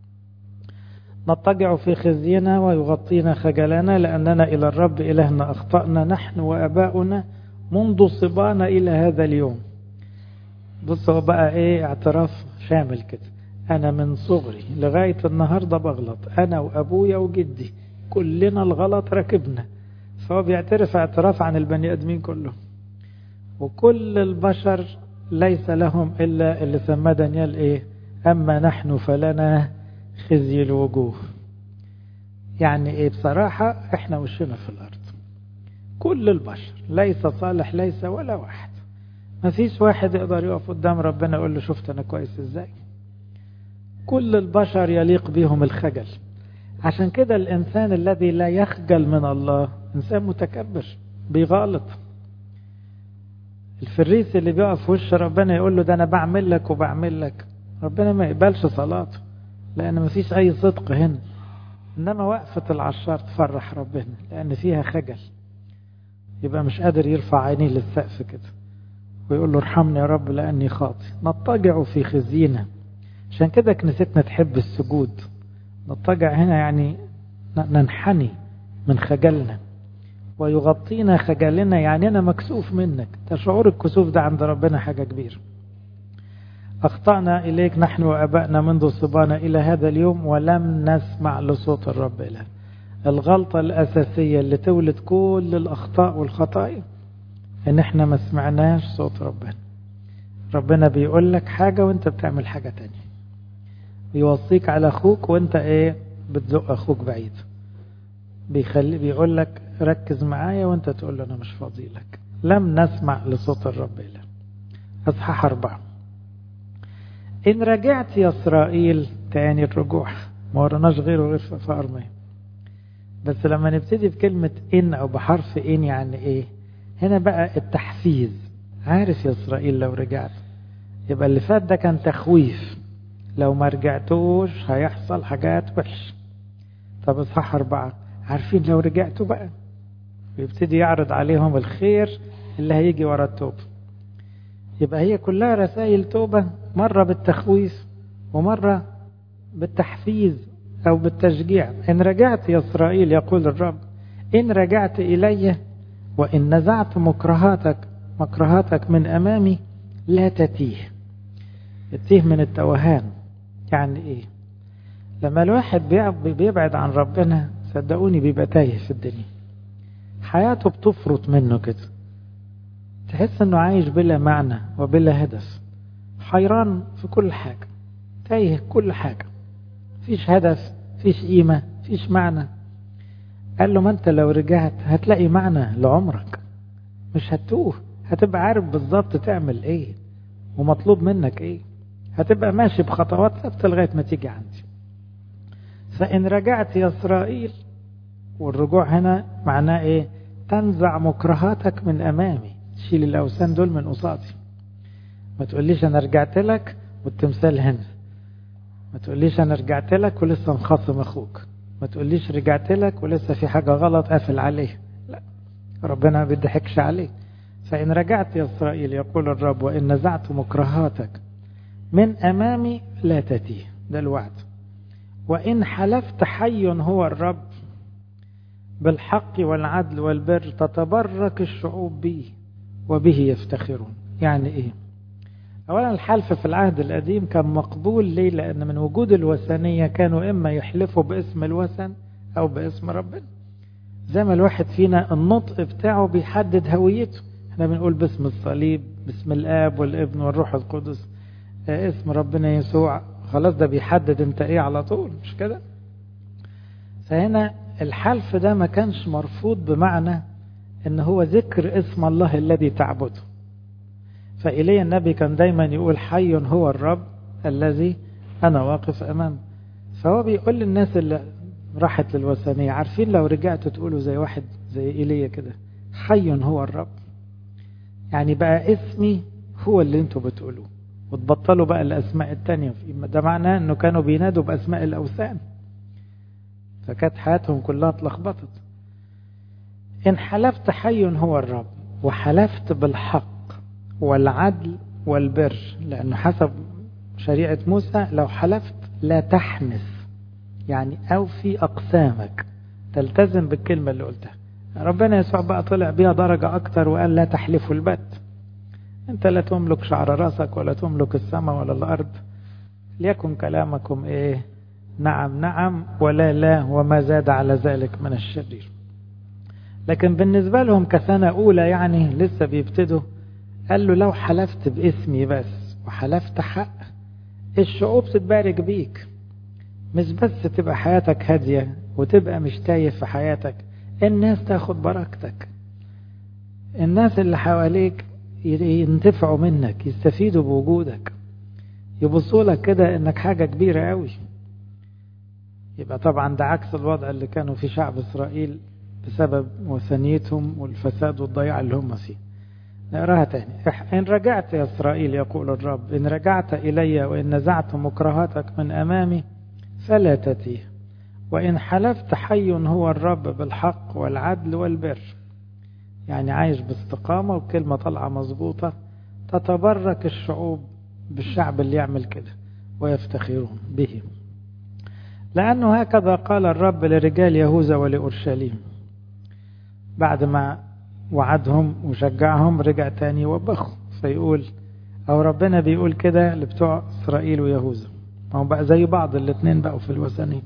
نضطجع في خزينا ويغطينا خجلنا لأننا إلى الرب إلهنا أخطأنا نحن وأباؤنا منذ صبانا إلى هذا اليوم بص هو بقى إيه اعتراف شامل كده أنا من صغري لغاية النهاردة بغلط أنا وأبويا وجدي كلنا الغلط ركبنا فهو بيعترف اعتراف عن البني آدمين كلهم وكل البشر ليس لهم إلا اللي سماه دانيال إيه أما نحن فلنا خزي الوجوه يعني إيه بصراحة إحنا وشنا في الأرض كل البشر ليس صالح ليس ولا واحد ما فيش واحد يقدر يقف قدام ربنا يقول له شفت أنا كويس إزاي كل البشر يليق بهم الخجل عشان كده الإنسان الذي لا يخجل من الله إنسان متكبر بيغالط الفريس اللي بيقف في وش ربنا يقول له ده أنا بعمل لك وبعمل لك ربنا ما يقبلش صلاته لأن ما فيش أي صدق هنا إنما وقفة العشار تفرح ربنا لأن فيها خجل يبقى مش قادر يرفع عينيه للسقف كده ويقول له ارحمني يا رب لأني خاطي نضطجع في خزينة عشان كده كنيستنا تحب السجود نضطجع هنا يعني ننحني من خجلنا ويغطينا خجلنا يعني أنا مكسوف منك ده شعور الكسوف ده عند ربنا حاجة كبيرة أخطأنا إليك نحن وأبائنا منذ صبانا إلى هذا اليوم ولم نسمع لصوت الرب إله الغلطة الأساسية اللي تولد كل الأخطاء والخطايا إن إحنا ما سمعناش صوت ربنا ربنا بيقول لك حاجة وإنت بتعمل حاجة تانية بيوصيك على أخوك وإنت إيه بتزق أخوك بعيد بيخلي بيقول لك ركز معايا وإنت تقول له أنا مش فاضي لك لم نسمع لصوت الرب إله أصحاح أربعة إن رجعت يا إسرائيل تاني الرجوع ما ورناش غيره غير في أرمية بس لما نبتدي بكلمة إن أو بحرف إن يعني إيه هنا بقى التحفيز عارف يا إسرائيل لو رجعت يبقى اللي فات ده كان تخويف لو ما رجعتوش هيحصل حاجات وحش طب اصحاح أربعة عارفين لو رجعتوا بقى ويبتدي يعرض عليهم الخير اللي هيجي ورا التوبة يبقى هي كلها رسائل توبة مرة بالتخويف ومرة بالتحفيز أو بالتشجيع إن رجعت يا إسرائيل يقول الرب إن رجعت إلي وإن نزعت مكرهاتك مكرهاتك من أمامي لا تتيه تتيه من التوهان يعني إيه لما الواحد بيبعد عن ربنا صدقوني بيبقى تايه في الدنيا حياته بتفرط منه كده تحس انه عايش بلا معنى وبلا هدف حيران في كل حاجة تايه كل حاجة فيش هدف فيش قيمة فيش معنى قال له ما انت لو رجعت هتلاقي معنى لعمرك مش هتوه هتبقى عارف بالظبط تعمل ايه ومطلوب منك ايه هتبقى ماشي بخطوات ثابتة لغاية ما تيجي عندي فإن رجعت يا إسرائيل والرجوع هنا معناه إيه تنزع مكرهاتك من أمامي شيل الأوثان دول من قصادي ما تقوليش أنا رجعت لك والتمثال هنا ما تقوليش أنا رجعت لك ولسه مخاصم أخوك ما تقوليش رجعت لك ولسه في حاجة غلط قافل عليه لا ربنا ما بيضحكش عليه فإن رجعت يا إسرائيل يقول الرب وإن نزعت مكرهاتك من أمامي لا تتيه ده الوعد وإن حلفت حي هو الرب بالحق والعدل والبر تتبرك الشعوب به وبه يفتخرون يعني إيه أولا الحلف في العهد القديم كان مقبول ليه لأن من وجود الوثنية كانوا إما يحلفوا باسم الوثن أو باسم ربنا زي ما الواحد فينا النطق بتاعه بيحدد هويته احنا بنقول باسم الصليب باسم الآب والابن والروح القدس اسم ربنا يسوع خلاص ده بيحدد انت ايه على طول مش كده فهنا الحلف ده ما كانش مرفوض بمعنى ان هو ذكر اسم الله الذي تعبده فإليه النبي كان دايما يقول حي هو الرب الذي أنا واقف أمامه فهو بيقول للناس اللي راحت للوثنية عارفين لو رجعتوا تقولوا زي واحد زي إيليا كده حي هو الرب يعني بقى اسمي هو اللي انتوا بتقولوه وتبطلوا بقى الأسماء التانية ده معناه أنه كانوا بينادوا بأسماء الأوثان فكانت حياتهم كلها اتلخبطت إن حلفت حي هو الرب وحلفت بالحق والعدل والبر لأنه حسب شريعة موسى لو حلفت لا تحنث يعني أوفي أقسامك تلتزم بالكلمة اللي قلتها ربنا يسوع بقى طلع بيها درجة أكتر وقال لا تحلفوا البت أنت لا تملك شعر راسك ولا تملك السماء ولا الأرض ليكن كلامكم إيه نعم نعم ولا لا وما زاد على ذلك من الشرير لكن بالنسبة لهم كسنة أولى يعني لسه بيبتدوا قال له لو حلفت باسمي بس وحلفت حق الشعوب تتبارك بيك مش بس تبقى حياتك هادية وتبقى مش تايه في حياتك الناس تاخد بركتك الناس اللي حواليك ينتفعوا منك يستفيدوا بوجودك يبصوا لك كده انك حاجة كبيرة قوي يبقى طبعا ده عكس الوضع اللي كانوا في شعب اسرائيل بسبب وثنيتهم والفساد والضياع اللي هم فيه نقراها تاني إن رجعت يا إسرائيل يقول الرب إن رجعت إلي وإن نزعت مكرهاتك من أمامي فلا تتيه وإن حلفت حي هو الرب بالحق والعدل والبر يعني عايش باستقامة وكلمة طالعة مظبوطة تتبرك الشعوب بالشعب اللي يعمل كده ويفتخرون به لأنه هكذا قال الرب لرجال يهوذا ولأورشليم بعد ما وعدهم وشجعهم رجع تاني وبخوا فيقول أو ربنا بيقول كده لبتوع إسرائيل ويهوذا ما هو بقى زي بعض الاثنين بقوا في الوثنين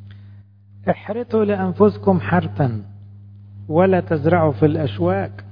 احرثوا لأنفسكم حرثا ولا تزرعوا في الأشواك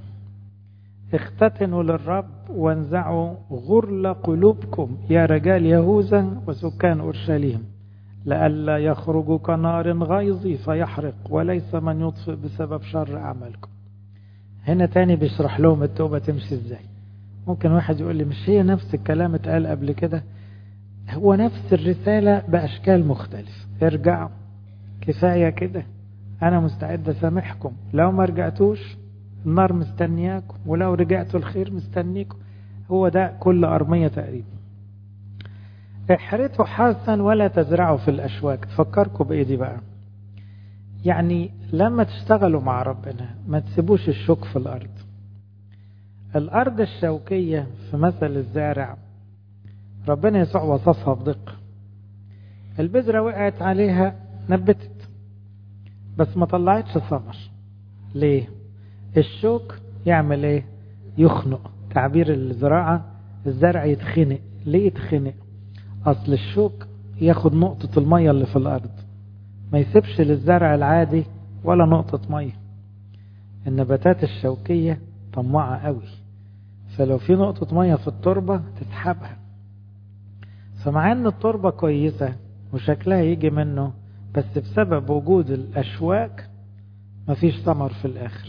اختتنوا للرب وانزعوا غرل قلوبكم يا رجال يهوذا وسكان أورشليم لئلا يخرج كنار غيظ فيحرق وليس من يطفئ بسبب شر أعمالكم هنا تاني بيشرح لهم التوبة تمشي ازاي ممكن واحد يقول لي مش هي نفس الكلام اتقال قبل كده هو نفس الرسالة بأشكال مختلفة ارجعوا كفاية كده أنا مستعد أسامحكم لو ما رجعتوش النار مستنياكم ولو رجعتوا الخير مستنيكم هو ده كل أرمية تقريبا احرثوا حاسا ولا تزرعوا في الأشواك فكركم بإيه دي بقى يعني لما تشتغلوا مع ربنا ما تسيبوش الشوك في الأرض الأرض الشوكية في مثل الزارع ربنا يسوع وصفها بدقة البذرة وقعت عليها نبتت بس ما طلعتش ثمر ليه الشوك يعمل ايه يخنق تعبير الزراعة الزرع يتخنق ليه يتخنق اصل الشوك ياخد نقطة المية اللي في الارض ما يسيبش للزرع العادي ولا نقطة مية النباتات الشوكية طماعة قوي فلو في نقطة مية في التربة تسحبها فمع ان التربة كويسة وشكلها يجي منه بس بسبب وجود الأشواك مفيش ثمر في الآخر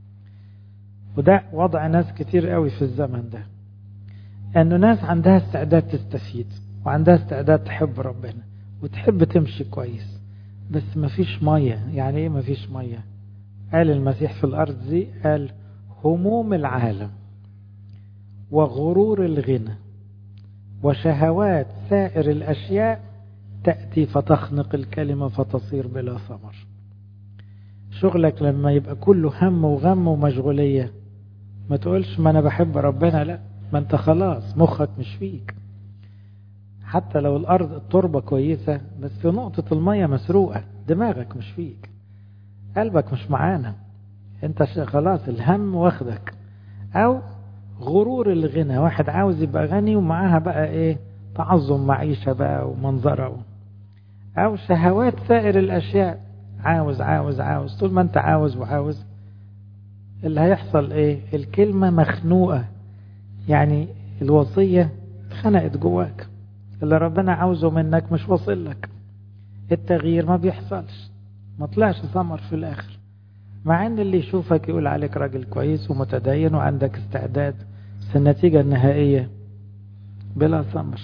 وده وضع ناس كتير قوي في الزمن ده أنه ناس عندها استعداد تستفيد وعندها استعداد تحب ربنا وتحب تمشي كويس بس مفيش مية يعني ايه مفيش مية قال المسيح في الأرض دي قال هموم العالم وغرور الغنى وشهوات سائر الأشياء تأتي فتخنق الكلمة فتصير بلا ثمر شغلك لما يبقى كله هم وغم ومشغولية ما تقولش ما أنا بحب ربنا لا ما أنت خلاص مخك مش فيك حتى لو الأرض التربة كويسة بس نقطة المية مسروقة دماغك مش فيك قلبك مش معانا انت خلاص الهم واخدك او غرور الغنى واحد عاوز يبقى غني ومعاها بقى ايه تعظم معيشة بقى ومنظره او شهوات سائر الاشياء عاوز عاوز عاوز طول ما انت عاوز وعاوز اللي هيحصل ايه الكلمة مخنوقة يعني الوصية اتخنقت جواك اللي ربنا عاوزه منك مش واصل لك التغيير ما بيحصلش ما طلعش ثمر في الاخر مع ان اللي يشوفك يقول عليك راجل كويس ومتدين وعندك استعداد بس النتيجة النهائية بلا ثمر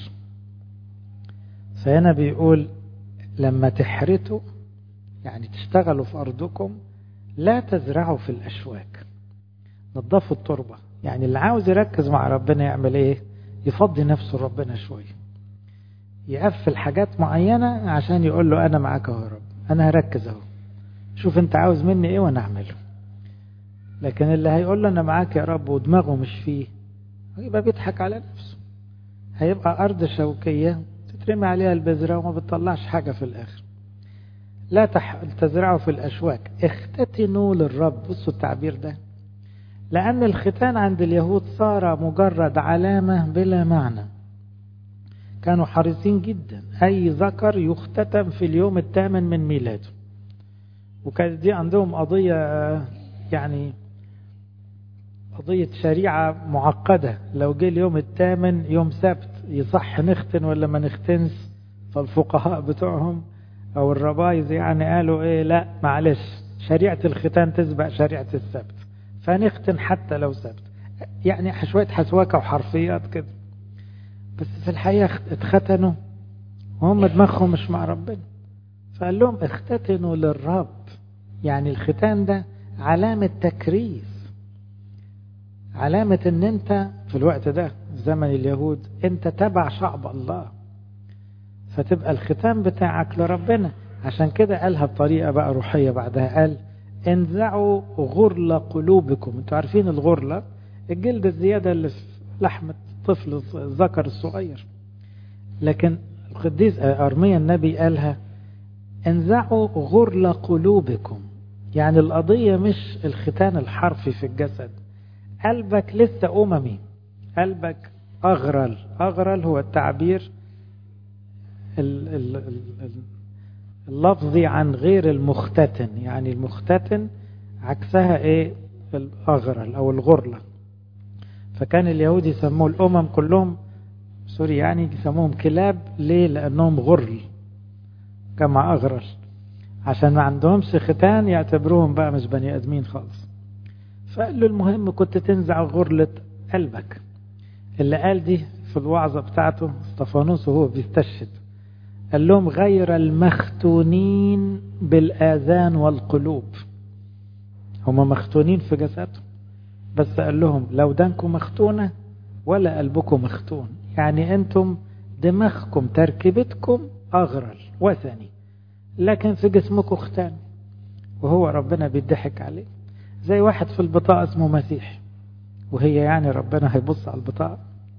فهنا بيقول لما تحرتوا يعني تشتغلوا في أرضكم لا تزرعوا في الأشواك نظفوا التربة يعني اللي عاوز يركز مع ربنا يعمل ايه يفضي نفسه ربنا شوية يقفل حاجات معينة عشان يقول له أنا معاك يا رب أنا هركز أهو شوف أنت عاوز مني إيه وأنا أعمله لكن اللي هيقول له أنا معاك يا رب ودماغه مش فيه يبقى بيضحك على نفسه هيبقى أرض شوكية تترمي عليها البذرة وما بتطلعش حاجة في الآخر لا تح... تزرعوا في الأشواك اختتنوا للرب بصوا التعبير ده لأن الختان عند اليهود صار مجرد علامة بلا معنى كانوا حريصين جدا أي ذكر يختتم في اليوم الثامن من ميلاده وكانت دي عندهم قضية يعني قضية شريعة معقدة لو جه اليوم الثامن يوم سبت يصح نختن ولا ما نختنش فالفقهاء بتوعهم أو الربايز يعني قالوا إيه لا معلش شريعة الختان تسبق شريعة السبت فنختن حتى لو سبت يعني شوية حسواكة وحرفيات كده بس في الحقيقة اتختنوا وهم دماغهم مش مع ربنا فقال لهم اختتنوا للرب يعني الختان ده علامة تكريس علامة ان انت في الوقت ده في زمن اليهود انت تبع شعب الله فتبقى الختام بتاعك لربنا عشان كده قالها بطريقة بقى روحية بعدها قال انزعوا غرل قلوبكم انتوا عارفين الغرلة الجلد الزيادة اللي في لحمة الطفل الذكر الصغير لكن القديس أرميا النبي قالها انزعوا غرل قلوبكم يعني القضية مش الختان الحرفي في الجسد قلبك لسه أممي قلبك أغرل أغرل هو التعبير اللفظي عن غير المختتن يعني المختتن عكسها ايه الأغرل أو الغرلة فكان اليهود يسموه الأمم كلهم سوري يعني يسموهم كلاب ليه لأنهم غرل كما أغرل عشان ما عندهمش ختان يعتبروهم بقى مش بني آدمين خالص فقال له المهم كنت تنزع غرلة قلبك اللي قال دي في الوعظة بتاعته استفانوس وهو بيستشهد قال لهم غير المختونين بالآذان والقلوب هم مختونين في جسدهم بس قال لهم لو دانكم مختونة ولا قلبكم مختون يعني انتم دماغكم تركيبتكم أغرل وثني لكن في جسمكم ختان وهو ربنا بيضحك عليه زي واحد في البطاقة اسمه مسيح وهي يعني ربنا هيبص على البطاقة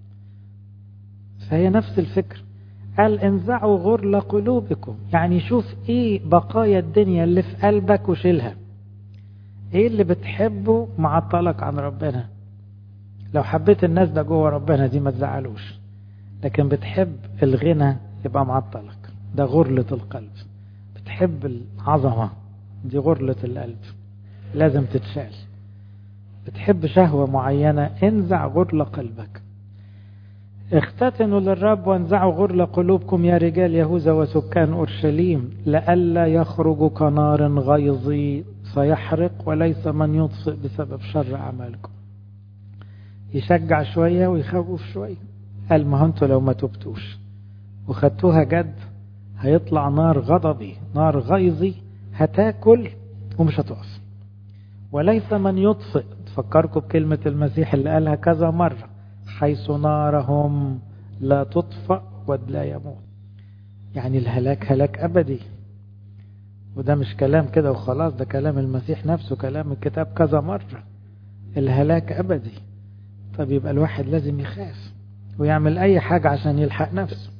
فهي نفس الفكر قال انزعوا غرل قلوبكم يعني شوف ايه بقايا الدنيا اللي في قلبك وشيلها ايه اللي بتحبه معطلك عن ربنا لو حبيت الناس ده جوه ربنا دي ما تزعلوش لكن بتحب الغنى يبقى معطلك ده غرلة القلب بتحب العظمة دي غرلة القلب لازم تتشال بتحب شهوة معينة انزع غرل قلبك اختتنوا للرب وانزعوا غرل قلوبكم يا رجال يهوذا وسكان أورشليم لئلا يخرج كنار غيظي فيحرق وليس من يطفئ بسبب شر أعمالكم يشجع شوية ويخوف شوية قال ما انتوا لو ما تبتوش وخدتوها جد هيطلع نار غضبي نار غيظي هتاكل ومش هتقف وليس من يطفئ تفكركم بكلمة المسيح اللي قالها كذا مرة حيث نارهم لا تطفأ ولا يموت يعني الهلاك هلاك أبدي وده مش كلام كده وخلاص ده كلام المسيح نفسه كلام الكتاب كذا مرة الهلاك أبدي طب يبقى الواحد لازم يخاف ويعمل أي حاجة عشان يلحق نفسه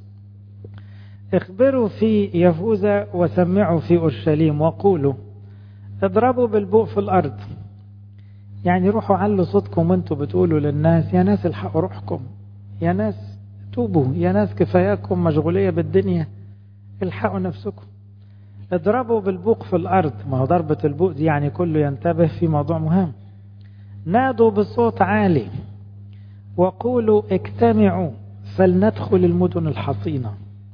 اخبروا في يهوذا وسمعوا في أورشليم وقولوا اضربوا بالبوق في الأرض يعني روحوا علوا صوتكم وانتوا بتقولوا للناس يا ناس الحقوا روحكم يا ناس توبوا يا ناس كفاياكم مشغولية بالدنيا الحقوا نفسكم اضربوا بالبوق في الأرض ما هو ضربة البوق دي يعني كله ينتبه في موضوع مهم نادوا بصوت عالي وقولوا اجتمعوا فلندخل المدن الحصينة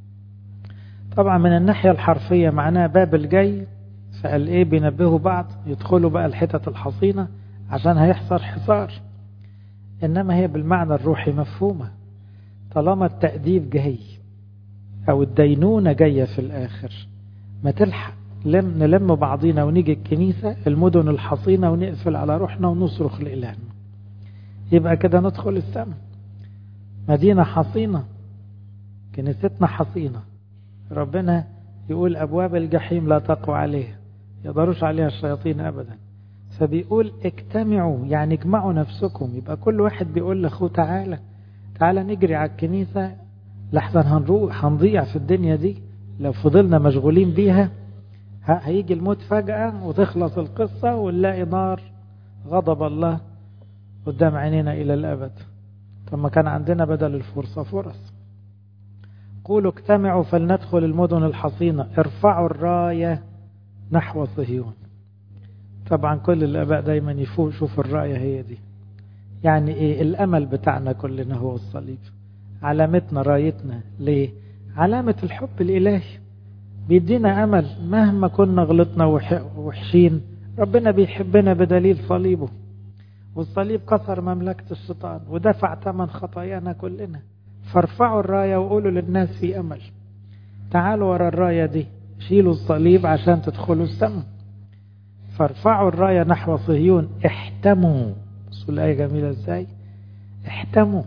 طبعا من الناحية الحرفية معناها بابل جاي فقال ايه بينبهوا بعض يدخلوا بقى الحتت الحصينة عشان هيحصل حصار انما هي بالمعنى الروحي مفهومة طالما التأديب جاي او الدينونة جاية في الاخر ما تلحق لم نلم بعضينا ونيجي الكنيسة المدن الحصينة ونقفل على روحنا ونصرخ لإلهنا يبقى كده ندخل السماء مدينة حصينة كنيستنا حصينة ربنا يقول أبواب الجحيم لا تقوى عليها يقدروش عليها الشياطين أبدا فبيقول اجتمعوا يعني اجمعوا نفسكم يبقى كل واحد بيقول لأخوه تعالى تعالى نجري على الكنيسة لحظة هنروح هنضيع في الدنيا دي لو فضلنا مشغولين بيها هيجي الموت فجأة وتخلص القصة ونلاقي نار غضب الله قدام عينينا إلى الأبد ثم كان عندنا بدل الفرصة فرص قولوا اجتمعوا فلندخل المدن الحصينة ارفعوا الراية نحو صهيون طبعا كل الآباء دايما يفوق شوف الراية هي دي يعني ايه الأمل بتاعنا كلنا هو الصليب علامتنا رايتنا ليه علامة الحب الإلهي بيدينا أمل مهما كنا غلطنا وحشين ربنا بيحبنا بدليل صليبه والصليب كسر مملكة الشيطان ودفع ثمن خطايانا كلنا فارفعوا الراية وقولوا للناس في أمل تعالوا ورا الراية دي شيلوا الصليب عشان تدخلوا السماء فارفعوا الراية نحو صهيون احتموا بصوا الآية جميلة ازاي احتموا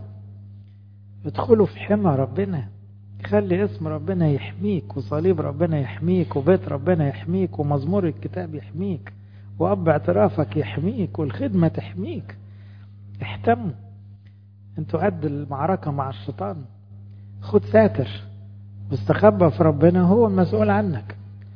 ادخلوا في حمى ربنا خلي اسم ربنا يحميك وصليب ربنا يحميك وبيت ربنا يحميك ومزمور الكتاب يحميك وأب اعترافك يحميك والخدمة تحميك احتموا انتوا قد المعركة مع الشيطان خد ساتر واستخبى في ربنا هو المسؤول عنك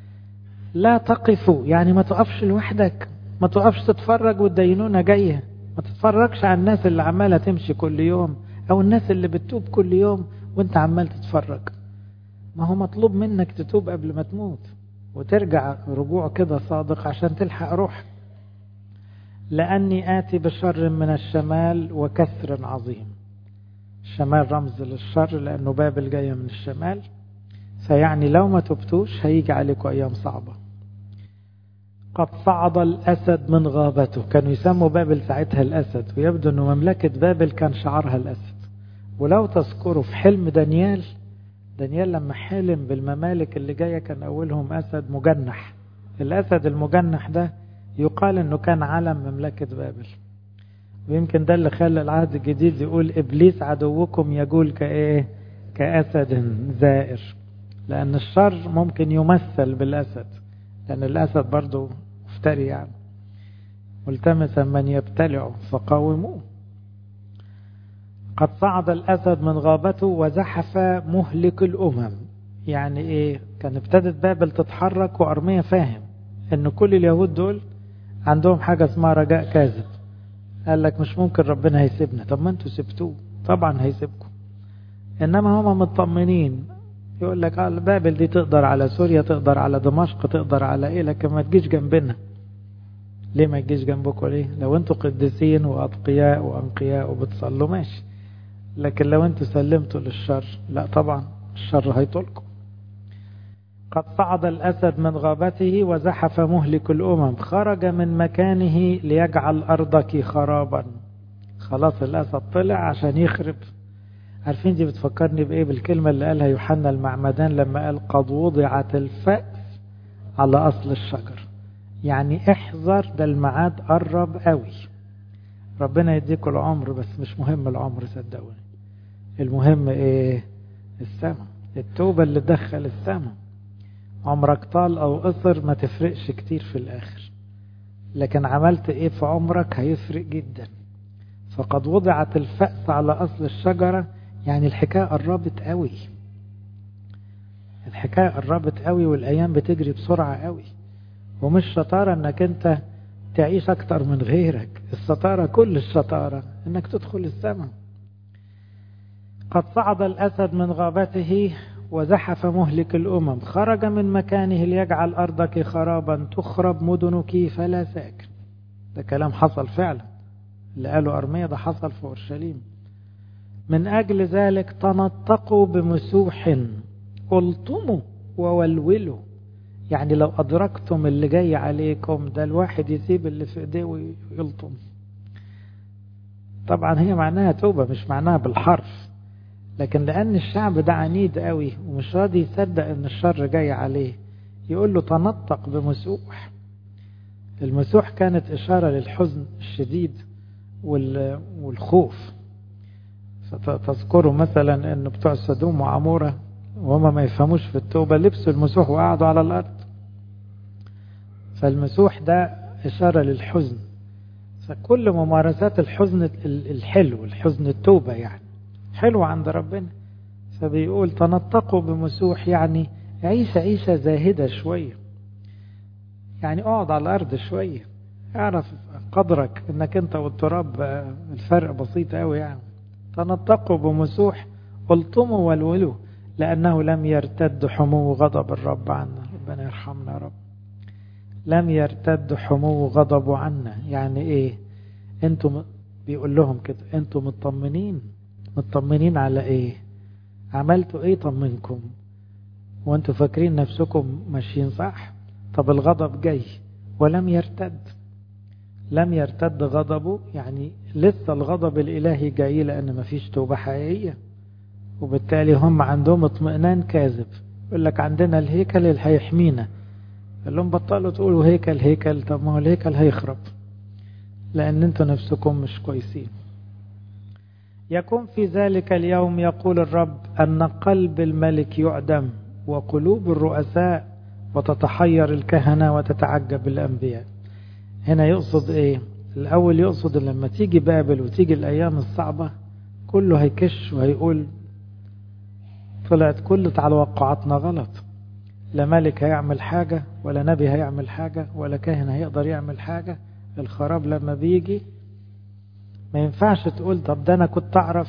لا تقفوا يعني ما تقفش لوحدك ما تقفش تتفرج والدينونة جاية ما تتفرجش على الناس اللي عمالة تمشي كل يوم او الناس اللي بتتوب كل يوم وانت عمال تتفرج ما هو مطلوب منك تتوب قبل ما تموت وترجع رجوع كده صادق عشان تلحق روحك لأني آتي بشر من الشمال وكسر عظيم الشمال رمز للشر لأنه بابل جاية من الشمال فيعني لو ما تبتوش هيجي عليكم أيام صعبة قد صعد الأسد من غابته كانوا يسموا بابل ساعتها الأسد ويبدو أن مملكة بابل كان شعارها الأسد ولو تذكروا في حلم دانيال دانيال لما حلم بالممالك اللي جاية كان أولهم أسد مجنح الأسد المجنح ده يقال أنه كان علم مملكة بابل ويمكن ده اللي خلى العهد الجديد يقول إبليس عدوكم يقول كإيه كأسد زائر لأن الشر ممكن يمثل بالأسد لأن الأسد برضه مفتري يعني ملتمسا من يبتلعه فقاوموه قد صعد الأسد من غابته وزحف مهلك الأمم يعني إيه كان ابتدت بابل تتحرك وأرمية فاهم إن كل اليهود دول عندهم حاجة اسمها رجاء كاذب قال لك مش ممكن ربنا هيسيبنا طب ما انتوا سبتوه طبعا هيسيبكم إنما هم مطمنين يقول لك بابل دي تقدر على سوريا تقدر على دمشق تقدر على ايه لكن ما تجيش جنبنا ليه ما تجيش جنبكم ليه لو انتوا قديسين واتقياء وانقياء وبتصلوا ماشي لكن لو انتوا سلمتوا للشر لا طبعا الشر هيطولكم قد صعد الأسد من غابته وزحف مهلك الأمم خرج من مكانه ليجعل أرضك خرابا خلاص الأسد طلع عشان يخرب عارفين دي بتفكرني بإيه بالكلمة اللي قالها يوحنا المعمدان لما قال قد وضعت الفأس على أصل الشجر يعني احذر ده الميعاد قرب قوي ربنا يديكوا العمر بس مش مهم العمر صدقوني المهم ايه السماء التوبة اللي تدخل السماء عمرك طال او قصر ما تفرقش كتير في الاخر لكن عملت ايه في عمرك هيفرق جدا فقد وضعت الفأس على اصل الشجرة يعني الحكاية قربت قوي الحكاية قربت قوي والايام بتجري بسرعة قوي ومش شطارة انك انت تعيش اكتر من غيرك الشطارة كل الشطارة انك تدخل السماء قد صعد الاسد من غابته وزحف مهلك الامم خرج من مكانه ليجعل ارضك خرابا تخرب مدنك فلا ساكن ده كلام حصل فعلا اللي قاله ارميا ده حصل في اورشليم من اجل ذلك تنطقوا بمسوح قلتموا وولولوا يعني لو أدركتم اللي جاي عليكم ده الواحد يسيب اللي في ايديه ويلطم طبعا هي معناها توبة مش معناها بالحرف لكن لأن الشعب ده عنيد قوي ومش راضي يصدق ان الشر جاي عليه يقول له تنطق بمسوح المسوح كانت إشارة للحزن الشديد والخوف فتذكروا مثلا ان بتوع سدوم وعمورة وهما ما يفهموش في التوبة لبسوا المسوح وقعدوا على الأرض فالمسوح ده إشارة للحزن فكل ممارسات الحزن الحلو الحزن التوبة يعني حلو عند ربنا فبيقول تنطقوا بمسوح يعني عيش عيشة زاهدة شوية يعني اقعد على الأرض شوية اعرف قدرك انك انت والتراب الفرق بسيط قوي يعني تنطقوا بمسوح قلتموا والولوا لأنه لم يرتد حمو غضب الرب عنا ربنا يرحمنا يا رب لم يرتد حمو غضبه عنا يعني ايه انتم بيقول لهم كده انتم مطمنين مطمنين على ايه عملتوا ايه طمنكم وانتوا فاكرين نفسكم ماشيين صح طب الغضب جاي ولم يرتد لم يرتد غضبه يعني لسه الغضب الالهي جاي لان مفيش توبه حقيقيه وبالتالي هم عندهم اطمئنان كاذب يقول لك عندنا الهيكل اللي هيحمينا قال لهم بطلوا تقولوا هيكل هيكل طب ما هو الهيكل هيخرب لان انتوا نفسكم مش كويسين يكون في ذلك اليوم يقول الرب ان قلب الملك يعدم وقلوب الرؤساء وتتحير الكهنة وتتعجب الأنبياء هنا يقصد ايه الاول يقصد لما تيجي بابل وتيجي الايام الصعبة كله هيكش وهيقول طلعت كل توقعاتنا غلط لا ملك هيعمل حاجة ولا نبي هيعمل حاجة ولا كاهن هيقدر يعمل حاجة الخراب لما بيجي ما ينفعش تقول طب ده انا كنت اعرف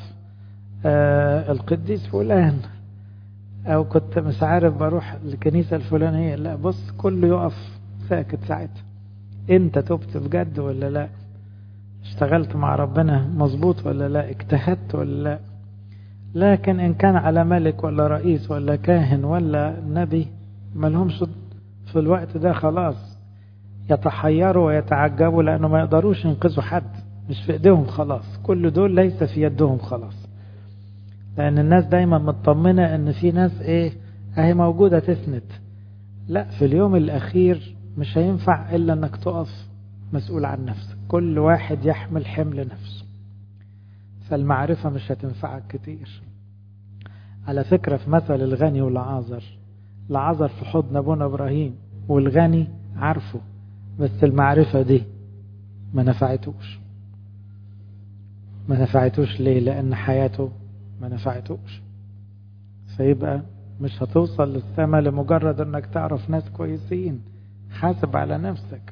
آه القديس فلان او كنت مش عارف بروح الكنيسة الفلانية لا بص كله يقف ساكت ساعتها انت تبت بجد ولا لا اشتغلت مع ربنا مظبوط ولا لا اجتهدت ولا لا لكن إن كان على ملك ولا رئيس ولا كاهن ولا نبي ما لهمش في الوقت ده خلاص يتحيروا ويتعجبوا لأنه ما يقدروش ينقذوا حد مش في إيديهم خلاص كل دول ليس في يدهم خلاص لأن الناس دايما مطمنة إن في ناس إيه أهي موجودة تسند لا في اليوم الأخير مش هينفع إلا إنك تقف مسؤول عن نفسك كل واحد يحمل حمل نفسه فالمعرفة مش هتنفعك كتير على فكرة في مثل الغني والعازر العازر في حضن أبونا إبراهيم والغني عارفه بس المعرفة دي ما نفعتوش ما نفعتوش ليه لأن حياته ما نفعتوش فيبقى مش هتوصل للسماء لمجرد انك تعرف ناس كويسين حاسب على نفسك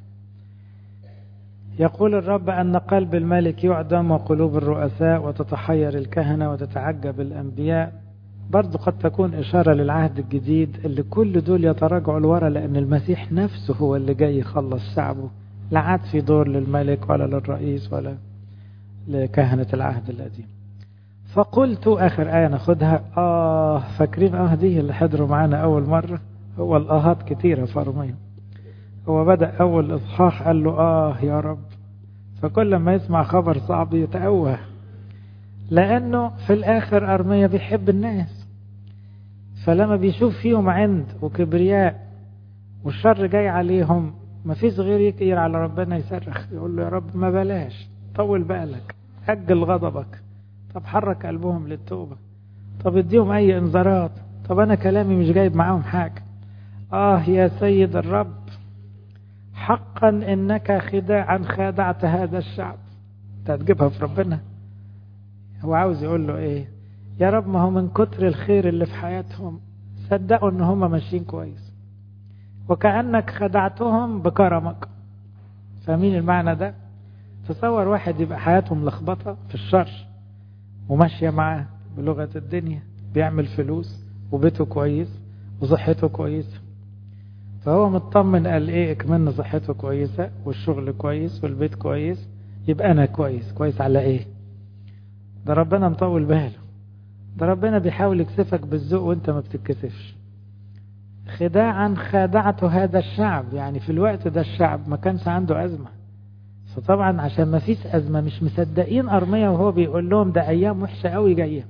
يقول الرب أن قلب الملك يعدم وقلوب الرؤساء وتتحير الكهنة وتتعجب الأنبياء برضو قد تكون إشارة للعهد الجديد اللي كل دول يتراجعوا لورا لأن المسيح نفسه هو اللي جاي يخلص شعبه لا عاد في دور للملك ولا للرئيس ولا لكهنة العهد القديم فقلت آخر آية ناخدها آه فاكرين آه دي اللي حضروا معانا أول مرة هو الآهات كتيرة فرمين هو بدأ أول إصحاح قال له آه يا رب فكل ما يسمع خبر صعب يتأوه لأنه في الآخر أرمية بيحب الناس فلما بيشوف فيهم عند وكبرياء والشر جاي عليهم ما فيش غير يكير على ربنا يصرخ يقول له يا رب ما بلاش طول بالك أجل غضبك طب حرك قلبهم للتوبة طب اديهم أي انذارات طب أنا كلامي مش جايب معاهم حاجة آه يا سيد الرب حقا إنك خداعا خادعت هذا الشعب انت هتجيبها في ربنا هو عاوز يقول له ايه يا رب ما هو من كتر الخير اللي في حياتهم صدقوا ان هم ماشيين كويس وكأنك خدعتهم بكرمك فاهمين المعنى ده تصور واحد يبقى حياته ملخبطة في الشر وماشية معاه بلغة الدنيا بيعمل فلوس وبيته كويس وصحته كويسة فهو مطمن قال ايه اكملنا صحته كويسة والشغل كويس والبيت كويس يبقى انا كويس كويس على ايه ده ربنا مطول باله ده ربنا بيحاول يكسفك بالذوق وانت ما بتتكسفش خداعا خادعته هذا الشعب يعني في الوقت ده الشعب ما كانش عنده أزمة فطبعا عشان ما فيش أزمة مش مصدقين أرمية وهو بيقول لهم ده أيام وحشة قوي جاية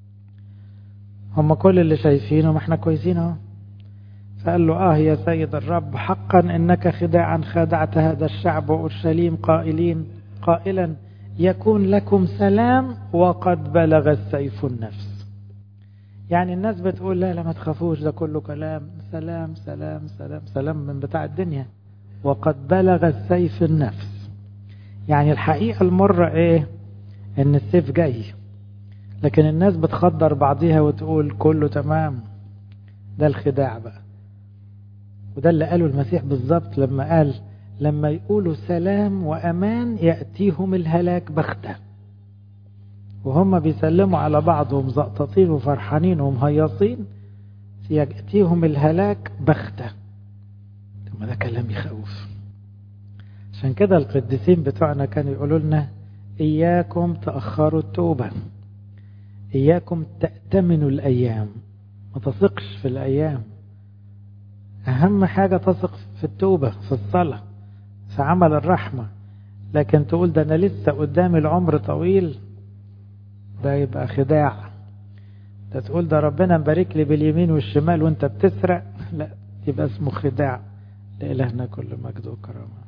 هم كل اللي شايفينه ما احنا كويسين اهو فقال له آه يا سيد الرب حقا إنك خداعا خادعت هذا الشعب وأورشليم قائلين قائلا يكون لكم سلام وقد بلغ السيف النفس يعني الناس بتقول لا لا ما تخافوش ده كله كلام سلام سلام سلام سلام من بتاع الدنيا وقد بلغ السيف النفس يعني الحقيقة المرة ايه ان السيف جاي لكن الناس بتخدر بعضيها وتقول كله تمام ده الخداع بقى وده اللي قاله المسيح بالظبط لما قال لما يقولوا سلام وأمان يأتيهم الهلاك بغتة وهم بيسلموا على بعض ومزقططين وفرحانين ومهيصين يأتيهم الهلاك بغتة ثم ده كلام يخوف عشان كده القديسين بتوعنا كانوا يقولوا لنا إياكم تأخروا التوبة إياكم تأتمنوا الأيام ما تثقش في الأيام أهم حاجة تثق في التوبة في الصلاة في عمل الرحمة لكن تقول ده أنا لسه قدامي العمر طويل ده يبقى خداع ده تقول ده ربنا مبارك لي باليمين والشمال وانت بتسرق لا يبقى اسمه خداع لإلهنا كل مجد وكرامه